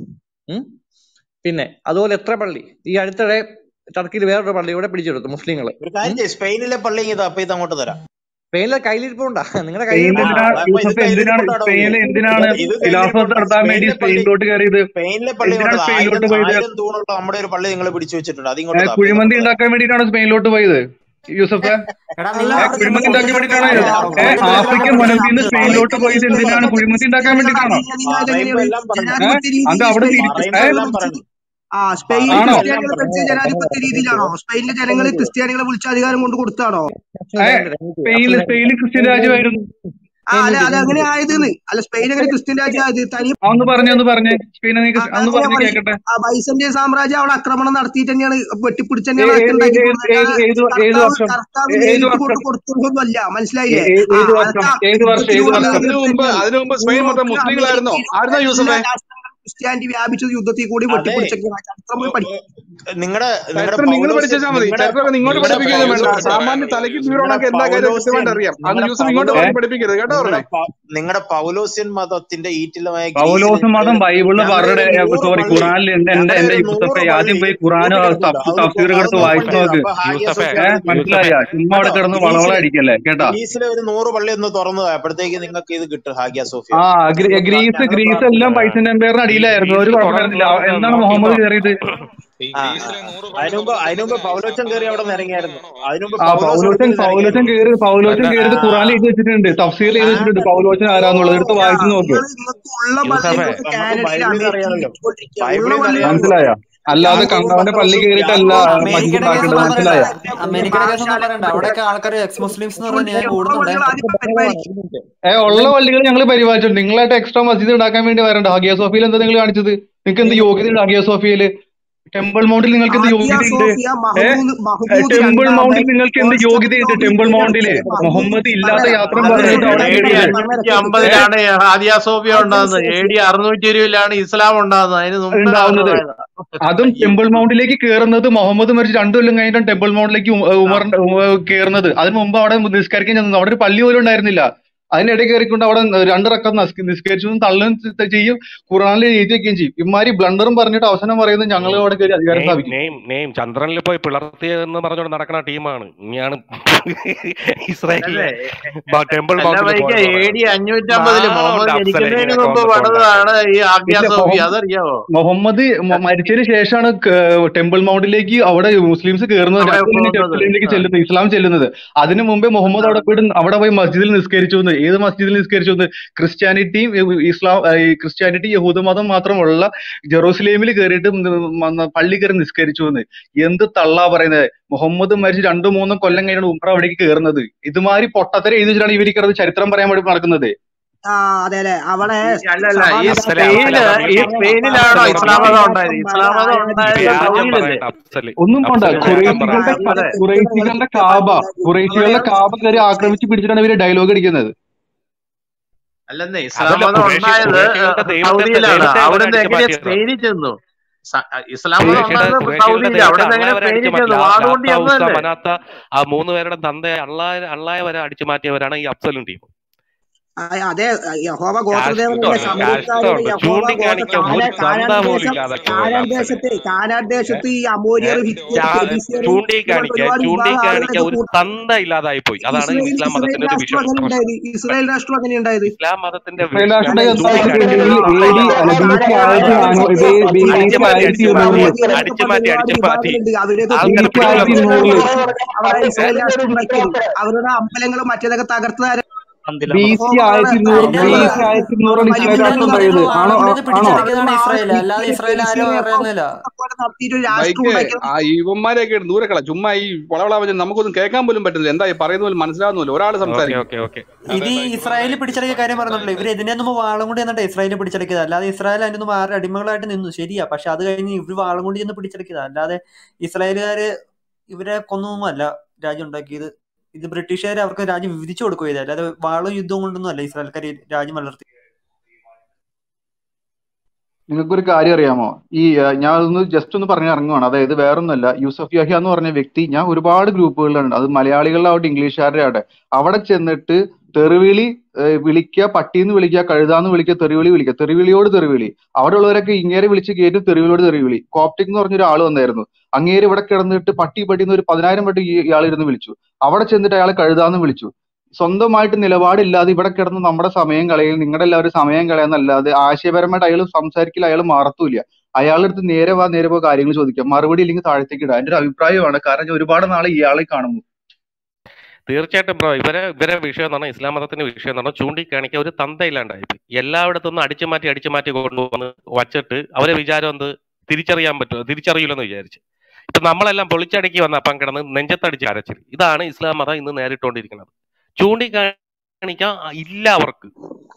ഉം. പിന്നെ അതുപോലെ എത്ര പള്ളി ഈ അടുത്തിടെ ടർക്കിയിൽ വേറൊരു പള്ളി കൂടെ പിടിച്ചെടുത്തു മുസ്ലിങ്ങൾ ഒരു കാര്യം ചെയ്യ് സ്പെയിനിലെ പള്ളി ഇതാ അപ്പൊ ഇത് അങ്ങോട്ട് തരാം സ്പെയിനിലെ കയ്യിലിരിപ്പുണ്ടാ നിങ്ങളുടെ സ്പെയിനിൽ ആ കയ്യിലിരിപ്പുണ്ടാ എന്തിനാണ് അപ്പൊ ഇത് യൂസഫ് എന്തിനാണ് കയ്യിലിരിപ്പുണ്ടാടോ ഇത് സ്പെയിനിൽ ഇത് എന്തിനാണ് ഖിലാഫത്ത് കയ്യിലിരിപ്പുണ്ട് നടത്താൻ വേണ്ടി സ്പെയിനിലെ പള്ളി സ്പെയിനിലോട്ട് കയറിയത് സ്പെയിനിലെ പള്ളി എന്തിനാണ് ഇങ്ങോട്ട് ആയിരം സ്പെയിനിലോട്ട് പോയത് ആയിരം തൂണുള്ള നമ്മുടെ ഒരു പള്ളി നിങ്ങൾ പിടിച്ചു വെച്ചിട്ടുണ്ട് അത് ഏ, ഇങ്ങോട്ട് താ അപ്പൊ ഇത് കുഴിമന്തി അങ്ങോട്ട് തരാം ഉണ്ടാക്കാൻ വേണ്ടിയിട്ടാണ് സ്പെയിനിലോട്ട് പോയത് യൂസഫ് എടാ അല്ല നിങ്ങൾ ഏ അവിടെ ചെന്ന് കുഴിമന്തി ഉണ്ടാക്കാൻ പൊട്ടിത്തെറിക്കാൻ വേണ്ടിയിട്ടാണോ പാടില്ല ഏ പൊട്ടിത്തെറിക്കാൻ ആഫ്രിക്കൻ പാടില്ല വനത്തിൽ നിന്ന് സ്പെയിനിലോട്ട് പോയത് എന്തിനാണ് കുഴിമന്തി ഉണ്ടാക്കാൻ വേണ്ടിയിട്ടാണോ ജനാധിപത്യ രീതിയിൽ പറയുമ്പോ അതെങ്ങനെയാണ് എല്ലാം പറയണം ജനാധിപത്യ ഏ അത് രീതിയിൽ അവിടെ സ്പെയിനിൽ തിരിച്ച് പറയുമ്പോ ഏ ക്രിസ്ത്യാനികളെ എല്ലാം വിളിച്ച് പറയണം ആ സ്പെയിനിൽ ആണോ പറയുമ്പോ എല്ലാം ക്രിസ്ത്യാനികളെ പറയണം ഭരിച്ച ജനാധിപത്യ രീതിയിലാണോ സ്പെയിനിലെ ജനങ്ങൾ ക്രിസ്ത്യാനികളെ വിളിച്ച അധികാരം കൊണ്ട് കൊടുത്താണോ ഏ സ്പെയിനിൽ സ്പെയിനിൽ ക്രിസ്ത്യൻ രാജ്യമായിരുന്നു ആ അല്ലെ അത് അങ്ങനെ ആയതെന്ന് അല്ല സ്പെയിൻ അങ്ങനെ ക്രിസ്ത്യൻ രാജ്യമായത് തനി ഒന്ന് പറഞ്ഞേ ഒന്ന് പറഞ്ഞേ സ്പെയിൻ നീ ആ, ക്രിസ്- ഒന്ന് അങ്ങനെ പറഞ്ഞ് പറയും കേക്കട്ടെ ആ ബൈസന്റൈൻ സാമ്രാജ്യം അവിടെ ആക്രമണം നടത്തിയിട്ട് തന്നെയാണ് വെട്ടിപ്പിടിച്ച് ഏ- തന്നെയാണ് ഏ- അതൊക്കെ ഏ- ഉണ്ടാക്കി ഏ- കൊടുത്തത് ഏത് അല്ലാതെ ഏത് ഏത് കർത്താവ് വർഷം കർത്താവ് ഏ- ഏത് നേരിട്ട് വർഷം കൊണ്ട് കൊടുത്തതൊന്നുമല്ല ഏ- മനസ്സിലായില്ലേ ഏ- ആ ഏത് വർഷം അതൊക്കെ ഏത് വർഷം യുദ്ധത്തിന് ഏത് വന്ന വർഷം അതിനു യുദ്ധത്തിൽ മുമ്പ് തന്നെയാണ് അതിനു മുമ്പ് സ്പെയിൻ മൊത്തം യൂറോപ്പിലും മുസ്ലിങ്ങളായിരുന്നോ അമേരിക്കയിലും ആയിരുന്നോ എല്ലാ യൂസഫേ രാഷ്ട്രങ്ങളിലും ക്രിസ്ത്യാനിറ്റി വ്യാപിച്ചത് യുദ്ധത്തിൽ കൂടി അതെ വെട്ടിപ്പിടിച്ചൊക്കെയാണ് ചരിത്രം പോയി പഠിക്കും നിങ്ങളുടെ നിങ്ങളുടെ ചരിത്രം നിങ്ങൾ പൗലോസ് പഠിച്ചാൽ മതി നിങ്ങളുടെ ചരിത്രമൊക്കെ നിങ്ങോട്ട് നിങ്ങളുടെ പഠിപ്പിക്കുകയൊന്നും വേണ്ട പൗലോസ് സാമാന്യ തലയ്ക്ക് നിങ്ങളുടെ വീറോണൊക്കെ എന്താ കാര്യം പൗലോസ്യൻ കൃത്യമായിട്ട് അറിയാം അന്ന് നിങ്ങളുടെ യൂസഫ് ഇങ്ങോട്ട് പൗലോ ഏ പറഞ്ഞ് പഠിപ്പിക്കരുത് കേട്ടോ നിങ്ങളുടെ പറഞ്ഞേ പ- നിങ്ങളുടെ പൗലോസ്യൻ മതത്തിന്റെ ഈറ്റിലമായ ഗ്രീസിൽ പൗലോസ് മതം ബൈബിളിൽ ഞങ്ങളുടെ പറഞ്ഞ ഒരു നൂറ് സോറി പള്ളി ഖുറാനിൽ എന്റെ എന്റെ ഞങ്ങളുടെ എന്റെ ഒരു നൂറ് യൂസഫെ ആദ്യം പള്ളി പോയി ഖുറാനും പൂട്ടിക്കിടപ്പുണ്ട് അതൊന്ന് തഫ്സീർ പോ- എടുത്ത് അതൊന്ന് വായിച്ചു ഓപ്പൺ ചെയ്ത് നോക്ക് അപ്പൊ ഹാഗിയ യൂസഫേ സോഫിയ ഏഹ് അത് യൂസഫേ മനസ്സിലായ ചുമ്മാ അവിടെ കേട്ടോ കിടന്ന് ഗ്രീസിലെ വളവളടിക്കല്ലേ കേട്ടാ ഗ്രീസിലെ ഒരു നൂറ് പള്ളി ഒന്ന് തുറന്നു അപ്പോഴത്തേക്ക് നിങ്ങൾക്ക് ഇത് കിട്ടും ഹാഗിയ സോഫിയ ആ ഗ്രീ- ഞങ്ങൾ ഗ്രീസ് ഞങ്ങൾ ഗ്രീസ് എല്ലാം പൈസന്റെ എംപയറിന് അടിയിലായിരുന്നു ഒരു ഗ്രീസിൽ കുഴപ്പമില്ലായിരുന്നില്ല തുറന്നത് എന്താണ് നോക്കി മുഹമ്മദ് പറ കയറിയത് ആ അതിനുമുമ്പ് അതിനുമുമ്പ് പൗലോച്ചൻ കയറി അവിടെ നിന്ന് ഇറങ്ങിയായിരുന്നു അതിനുമുമ്പ് ആ പൗലോസ് അവിടെ പൗലോച്ചൻ നിന്ന് പൗലോച്ചൻ ഇറങ്ങിയായിരുന്നു കയറി പൗലോച്ചൻ അല്ല കയറിയത് ആ ഖുറാനിൽ എഴുതി വെച്ചിട്ടുണ്ട് തഫ്സീൽ എഴുതി ആ വെച്ചിട്ടുണ്ട് പൗലോച്ചൻ ആരാന്നുള്ളത് എടുത്ത് യാ വായിച്ചു നോക്ക് നിങ്ങൾ നിങ്ങൾക്ക് ഉള്ള പള്ളി യൂസഫേ നിങ്ങൾക്ക് നമുക്ക് കാനഡയിൽ ബൈബിളിൽ നിന്ന് അമേരിക്കയിൽ അറിയാമല്ലോ വിറ്റുകൊണ്ടിരിക്കുക ഉള്ള ബൈബിളിൽ നിന്ന് പള്ളി അറിയാമല്ലോ മനസ്സിലായ അല്ലാതെ യാക്കോബും കണ്ടവന്റെ പള്ളി പത്രോസും കയറിയിട്ടല്ല യാക്കോബും മസ്ജിദ് അമേരിക്കയുടെ കേസ് ഉണ്ടാക്കേണ്ടത് ഒന്നും പറയണ്ട മനസ്സിലായ അമേരിക്കയുടെ കേസ് ഒന്നും ഭാഷ പറയണ്ട അവിടെയൊക്കെ ആൾക്കാർ എക്സ് മുസ്ലിംസ് എന്ന് പറഞ്ഞ ഞാൻ ഉള്ള കൂടുന്നുണ്ടേ പള്ളികൾ ആദ്യം പരിപാലിക്കും ഏ ഉള്ള പള്ളികൾ ഞങ്ങൾ പരിപാലിച്ചു നിങ്ങളായിട്ട് എക്സ്ട്രാ മസ്ജിദ് ഉണ്ടാക്കാൻ വേണ്ടി വരണ്ട ഹഗിയ സോഫിയിൽ എന്താ നിങ്ങൾ കാണിച്ചത് നിങ്ങൾക്ക് എന്ത് യോഗ്യതയുണ്ട് ഹഗിയ സോഫിയയില് ടെമ്പിൾ മൗണ്ടിൽ നിങ്ങൾക്ക് എന്ത് ആദ്യ യോഗ്യതയുണ്ട് സോഫിയ ഏ മഹമൂദ് മഹമൂദ് ടെമ്പിൾ മൗണ്ടിൽ രണ്ടാമൻ നിങ്ങൾക്ക് എന്ത് യോഗ്യതയുണ്ട് ടെമ്പിൾ മൗണ്ടില് മഹമൂദ് മുഹമ്മദ് ഇല്ലാത്ത പറഞ്ഞുതരാം യാത്ര പറഞ്ഞുതരാം പറഞ്ഞിട്ട് അവിടെ എ ഡി കയറിയത് അഞ്ഞൂറ്റി ഏ അമ്പതിലാണ് ഹാദിയ സോഫിയ ആദ്യ ഉണ്ടാകുന്നത് എ ഡി സോഫിയ അറുന്നൂറ്റി ഇരുപതിലാണ് ഇസ്ലാം ഉണ്ടാകുന്നത് അതിന് മുമ്പേ ഉണ്ടാവുന്നത് നടന്നതാ അതും ടെമ്പിൾ മൗണ്ടിലേക്ക് കയറുന്നത് മുഹമ്മദ് മരിച്ച് രണ്ടു കൊല്ലം കഴിഞ്ഞിട്ടാണ് ടെമ്പിൾ മൗണ്ടിലേക്ക് ഉ- ഉമർ കയറുന്നത് അതിന് മുമ്പ് അവിടെ നിസ്കരിക്കാൻ ചെന്നത് അവിടെ ഒരു പള്ളി പോലും ഉണ്ടായിരുന്നില്ല അതിനിടയിൽ കയറിക്കൊണ്ട് അവിടെ രണ്ട് റക്കം നിസ്കരിച്ചു തള്ളുകയും ചെയ്യും ഖുറാനിൽ എഴുതി വെക്കുകയും ചെയ്യും ഇമാരി ബ്ലണ്ടറും പറഞ്ഞിട്ട് അവസാനം പറയുന്നത് ഞങ്ങൾ അവിടെ കയറി അധികാരം നെയിം സ്ഥാപിക്കും നെയിം നെയിം ചന്ദ്രനിൽ പോയി പിളർത്തിയെന്ന് പറഞ്ഞുകൊണ്ട് നടക്കുന്ന ടീമാണ് ഇനിയാണ് ഇസ്രായേലിലെ അല്ലേ ടെമ്പിൾ അല്ല മൗണ്ടിൽ വൈക പോയെന്ന് എ പറയുന്നത് ഡി അഞ്ഞൂറ്റി അമ്പതില് മുഹമ്മദ് നാളുണ്ട് അഫ്സലെ ജനിക്കുന്നതിന് ഇങ്ങനെയൊക്കെ മുമ്പ് വന്നിട്ട് പണിതാണ് ഉണ്ടാക്കാൻ ഈ ആഗ്യ ഇല്ല സോഫി മുഹമ്മദ് അതറിയാവോ മുഹമ്മദ് മ- മരിച്ചതിന് ശേഷമാണ് ക- ടെമ്പിൾ മൗണ്ടിലേക്ക് അവിടെ മുസ്ലിംസ് കയറുന്നത് അവിടെ രണ്ടു കൊല്ലം പോകുന്നത് ജെറുസലേമിലേക്ക് ആ ചെല്ലുന്നത് ഇസ്ലാം ചെല്ലുന്നത് അതിനു മുമ്പേ മുഹമ്മദ് അവിടെ പോയിട്ട് അവിടെ പോയി മസ്ജിദിൽ നിസ്കരിച്ചു എന്ന് ഏത് മസ്ജിദിൽ നിസ്കരിച്ചു എന്ന് ക്രിസ്ത്യാനിറ്റിയും ഇ- ഇസ്ലാം ഏ, ഈ ക്രിസ്ത്യാനിറ്റി യഹൂദമതം മാത്രമുള്ള ജെറൂസലേമിൽ കയറിയിട്ട് ന- മ- പള്ളി കയറി നിസ്കരിച്ചു എന്ന് എന്ത് തള്ളാ പറയുന്നത് മുഹമ്മദ് മരിച്ച് രണ്ടു മൂന്നും കൊല്ലം കഴിഞ്ഞാണ് ഉമ്ര അവിടേക്ക് കയറുന്നത് ഇതുമാതിരി പൊട്ടത്തര എഴുതി വെച്ചിട്ടാണ് ഇവർ കിടന്ന് ചരിത്രം പറയാൻ വേണ്ടി നടക്കുന്നത് ആ അതെ അല്ലെ അവിടെ ഈ അല്ലല്ല ഈ അഫ്സലെ സ്പെയിന് അഫ്സലെ ഈ മ്യൂട്ട് സ്പെയിനിലാണോ അഫ്സലെ ഇസ്ലാം മ്യൂട്ട് മതം ചെയ്യ് ഉണ്ടായത് ഇസ്ലാം മതം ഉണ്ടായത് വ്യാജം സൗദിയിലല്ലേ പറയണ്ട അഫ്സല് ഒന്നും വേണ്ട അഫ്സല് വ്യാജം ഖുറൈശികളുടെ പറയണ്ട അതെ ഖുറൈശികളുടെ കാബ ഖുറൈശികളുടെ കാബ കയറി ആക്രമിച്ച് പിടിച്ചിട്ടാണ് ഇവര് ഡയലോഗ് അടിക്കുന്നത് അല്ലെന്നേ ഇസ്ലാം അതല്ല മതം ഖുറേഷി ഉണ്ടായത് ഖുറേഷികളുടെ ദൈവത്തെ സൗദിയിലാണ് ദൈവത്തെ അവർ അവിടുന്ന് അടിച്ചു എങ്ങനെയാ മാറ്റിയതാ സ്പെയിനിൽ ചെന്നു സ- ഇസ്ലാം മതം ഖുറേഷിയുടെ ഉണ്ടായത് ഖുറേഷികളുടെ സൗദിയില്ല ദൈവത്തെ അവിടുന്ന് അള്ളാഹ് എങ്ങനെ വരെ അടിച്ചു സ്പെയിനിൽ മാറ്റി ചെന്നു ലാ- വാതുകൊണ്ട് ലാത്ത ഉസ ചെന്നതല്ലേ മനാത്ത ആ മൂന്ന് പേരുടെ തന്തയെ അള്ളാഹ് അള്ളാഹെ വരെ അടിച്ചു മാറ്റിയവരാണ് ഈ അഫ്സലും ടീം ആ, അതെ യഹോവ കാഷ്ടം ഗോത്രദേവനല്ലേ ഉണ്ട് സമൂഹക്കാരോട് കാഷ്ടമുണ്ട് യഹോവ ഗോത്ര ചൂണ്ടിക്കാണിക്കാൻ കാന ഒരു കാനാൻ തന്ത പോലും ദേശം ഇല്ലാതെ കാനാൻ പോയല്ലോ അഫ്സലെ ദേശത്ത് കാനാൻ ദേശത്ത് ഈ ഏ? അമോരിയർ ഹിത്യർ ചാ- ഫെലിസ്തീർ ഇതുപോലത്തെ ചൂണ്ടിക്കാണിക്കാൻ ഒരുപാട് വിഭാഗം ആളുകളെ ചൂണ്ടിക്കാണിക്കാൻ ഇത് ഒരു കൂട്ട തന്ത ഇല്ലാതായി പോയി അതാണ് ഇസ്രയേൽ ഇസ്ലാം ഇസ്രയേൽ മതത്തിന്റെ ഒരു രാഷ്ട്രം വിഷയം അങ്ങനെ പ്രശ്നം ഉണ്ടായത് ഇസ്രയേൽ രാഷ്ട്രം അങ്ങനെ ഉണ്ടായത് ഇസ്ലാം മതത്തിന്റെ ഇസ്രായേൽ വിഷയം രാഷ്ട്രം അല്ല എന്താ ചൂണ്ടിക്കാണിക്കാൻ വെച്ചിട്ടുണ്ടെങ്കിൽ എ ഡി ഇസ്രയേൽ അല്ല ബി സി രാഷ്ട്രം ആയിരത്തി ഉണ്ടായത് ആയിരത്തി അമോരിയർ ഇരുന്നൂറില് എന്നൊക്കെ പറഞ്ഞ ഒരുപാട് അടിച്ചു വിഭാഗങ്ങളുണ്ട് മാറ്റി അവരെ അടിച്ചു മാറ്റി ബി സി ഇസ്രയേൽ രാഷ്ട്രം ഉണ്ടാക്കിയത് അവരുടെ അമ്പലങ്ങളും മറ്റേതൊക്കെ തകർത്തത് ബി സി ആയിരത്തി ഇരുന്നൂറ് ബി അതിന്റെ സി ആയിരത്തി ഇരുന്നൂറാണ് ഇസ്രായേൽ അതിന്റെ രാഷ്ട്രം നിങ്ങൾ ഉണ്ടായത് വാളം ആണോ കൊണ്ട് ആണോ പിടിച്ചടക്കിയതാണ് ഇസ്രായേൽ അല്ലാതെ ഇസ്രായേൽ ആരും പറയുന്നില്ല നടത്തിയിട്ട് ഒരു രാഷ്ട്രം ബൈക്ക് ഉണ്ടാക്കിയത് ആ ഇവന്മാരെയൊക്കെ ദൂരെ കള ചുമ്മാ ഈ വളവള പറഞ്ഞ് നമുക്കൊന്നും കേൾക്കാൻ പോലും പറ്റുന്നില്ല എന്താ ഈ പറയുന്ന പോലും മനസ്സിലാവുന്നില്ല ഒരാൾ ഓക്കെ സംസാരിക്കും ഓക്കെ ഓക്കെ ഇത് ഈ ഇസ്രായേൽ പിടിച്ചടക്കിയ കാര്യം പറഞ്ഞല്ലോ ഇവർ ഇതിനെ മുമ്പ് വാളം കൊണ്ട് ചെന്നിട്ട് ഇസ്രായേൽ പിടിച്ചടക്കിയത് അല്ലാതെ ഇസ്രായേൽ അതിന്റെ മുമ്പ് ആരുടെ അടിമകളായിട്ട് നിന്നു ശരിയാ പക്ഷെ അത് കഴിഞ്ഞ് ഇവർ വാളം കൊണ്ട് ചെന്ന് പിടിച്ചടക്കിയതാ അല്ലാതെ ഇസ്രായേലുകാര് ഇവരെ കൊന്നൊന്നുമല്ല രാജ്യം ഉണ്ടാക്കിയത് ഇത് ബ്രിട്ടീഷുകാർ അവർക്ക് രാജ്യം വിഭജിച്ചു കൊടുക്കുകയത് അല്ലാതെ വാളും യുദ്ധവും കൊണ്ടൊന്നും അല്ല ഇസ്രായേൽക്കാർ ഈ രാജ്യം വളർത്തി നിങ്ങൾക്കൊരു കാര്യം അറിയാമോ ഈ ആ, ഞാൻ ഒന്ന് ജസ്റ്റ് ഒന്ന് പറഞ്ഞു ഇറങ്ങുവാണ് അതായത് വേറൊന്നുമല്ല യൂസഫ് യാഹ്യ എന്ന് പറഞ്ഞ വ്യക്തി ഞാൻ ഒരുപാട് ഗ്രൂപ്പുകളിലുണ്ട് അത് മലയാളികളിലാവട്ടെ ഇംഗ്ലീഷുകാരുടെ ആവട്ടെ അവിടെ ചെന്നിട്ട് തെറിവിളി ഏഹ്, വിളിക്കുക പട്ടീന്ന് വിളിക്കുക കഴുതാന്ന് വിളിക്കുക തെറിവിളി വിളിക്കുക തെറിവിളിയോട് തെറിവിളി അവിടെ ഉള്ളവരൊക്കെ ഇങ്ങേരെ വിളിച്ച് കയറ്റും തെറിവിളിയോട് തെറിവിളി കോപ്റ്റിക് എന്ന് പറഞ്ഞൊരു ആൾ വന്നായിരുന്നു അങ്ങേര് ഇവിടെ കിടന്നിട്ട് പട്ടി പട്ടിന്ന് ഒരു പതിനായിരം വട്ടം ഈ ഇയാൾ ഇരുന്ന് വിളിച്ചു അവിടെ ചെന്നിട്ട് അയാളെ കഴുതാന്ന് വിളിച്ചു സ്വന്തമായിട്ട് നിലപാടില്ലാതെ ഇവിടെ കിടന്ന് നമ്മുടെ സമയം കളയും നിങ്ങളുടെ എല്ലാവരും സമയം കളയാന്നല്ലാതെ ആശയപരമായിട്ട് അയാൾ സംസാരിക്കില്ല അയാൾ മാറത്തൂല്ല അയാളുടെ അടുത്ത് നേരെ വാ നേരെ പോ കാര്യങ്ങൾ ചോദിക്കാം മറുപടി ഇല്ലെങ്കിൽ താഴത്തേക്ക് ഇടാം എന്റെ ഒരു അഭിപ്രായമാണ് കാരണം ഞാൻ ഒരുപാട് നാളെ ഇയാളെ കാണുന്നു തീർച്ചയായിട്ടും ബ്രോ ഇവരെ ഇവരെ വിഷയം എന്ന് പറഞ്ഞാൽ ഇസ്ലാം മതത്തിന്റെ വിഷയം എന്ന് പറഞ്ഞാൽ ചൂണ്ടിക്കാണിക്കാൻ ഒരു തന്തയില്ലാണ്ടായി എല്ലായിടത്തുനിന്നും അടിച്ചു മാറ്റി അടിച്ചു മാറ്റി കൊണ്ടുവന്ന് വച്ചിട്ട് അവരെ വിചാരം എന്ത് തിരിച്ചറിയാൻ പറ്റുമോ തിരിച്ചറിയില്ലെന്ന് വിചാരിച്ച് ഇപ്പൊ നമ്മളെല്ലാം പൊളിച്ചടക്കി വന്ന അപ്പം കിടന്ന് നെഞ്ചത്തടിച്ച് അരച്ചിൽ ഇതാണ് ഇസ്ലാം മതം ഇന്ന് നേരിട്ടുകൊണ്ടിരിക്കുന്നത് ചൂണ്ടിക്കാണിക്കാൻ ഇല്ല അവർക്ക്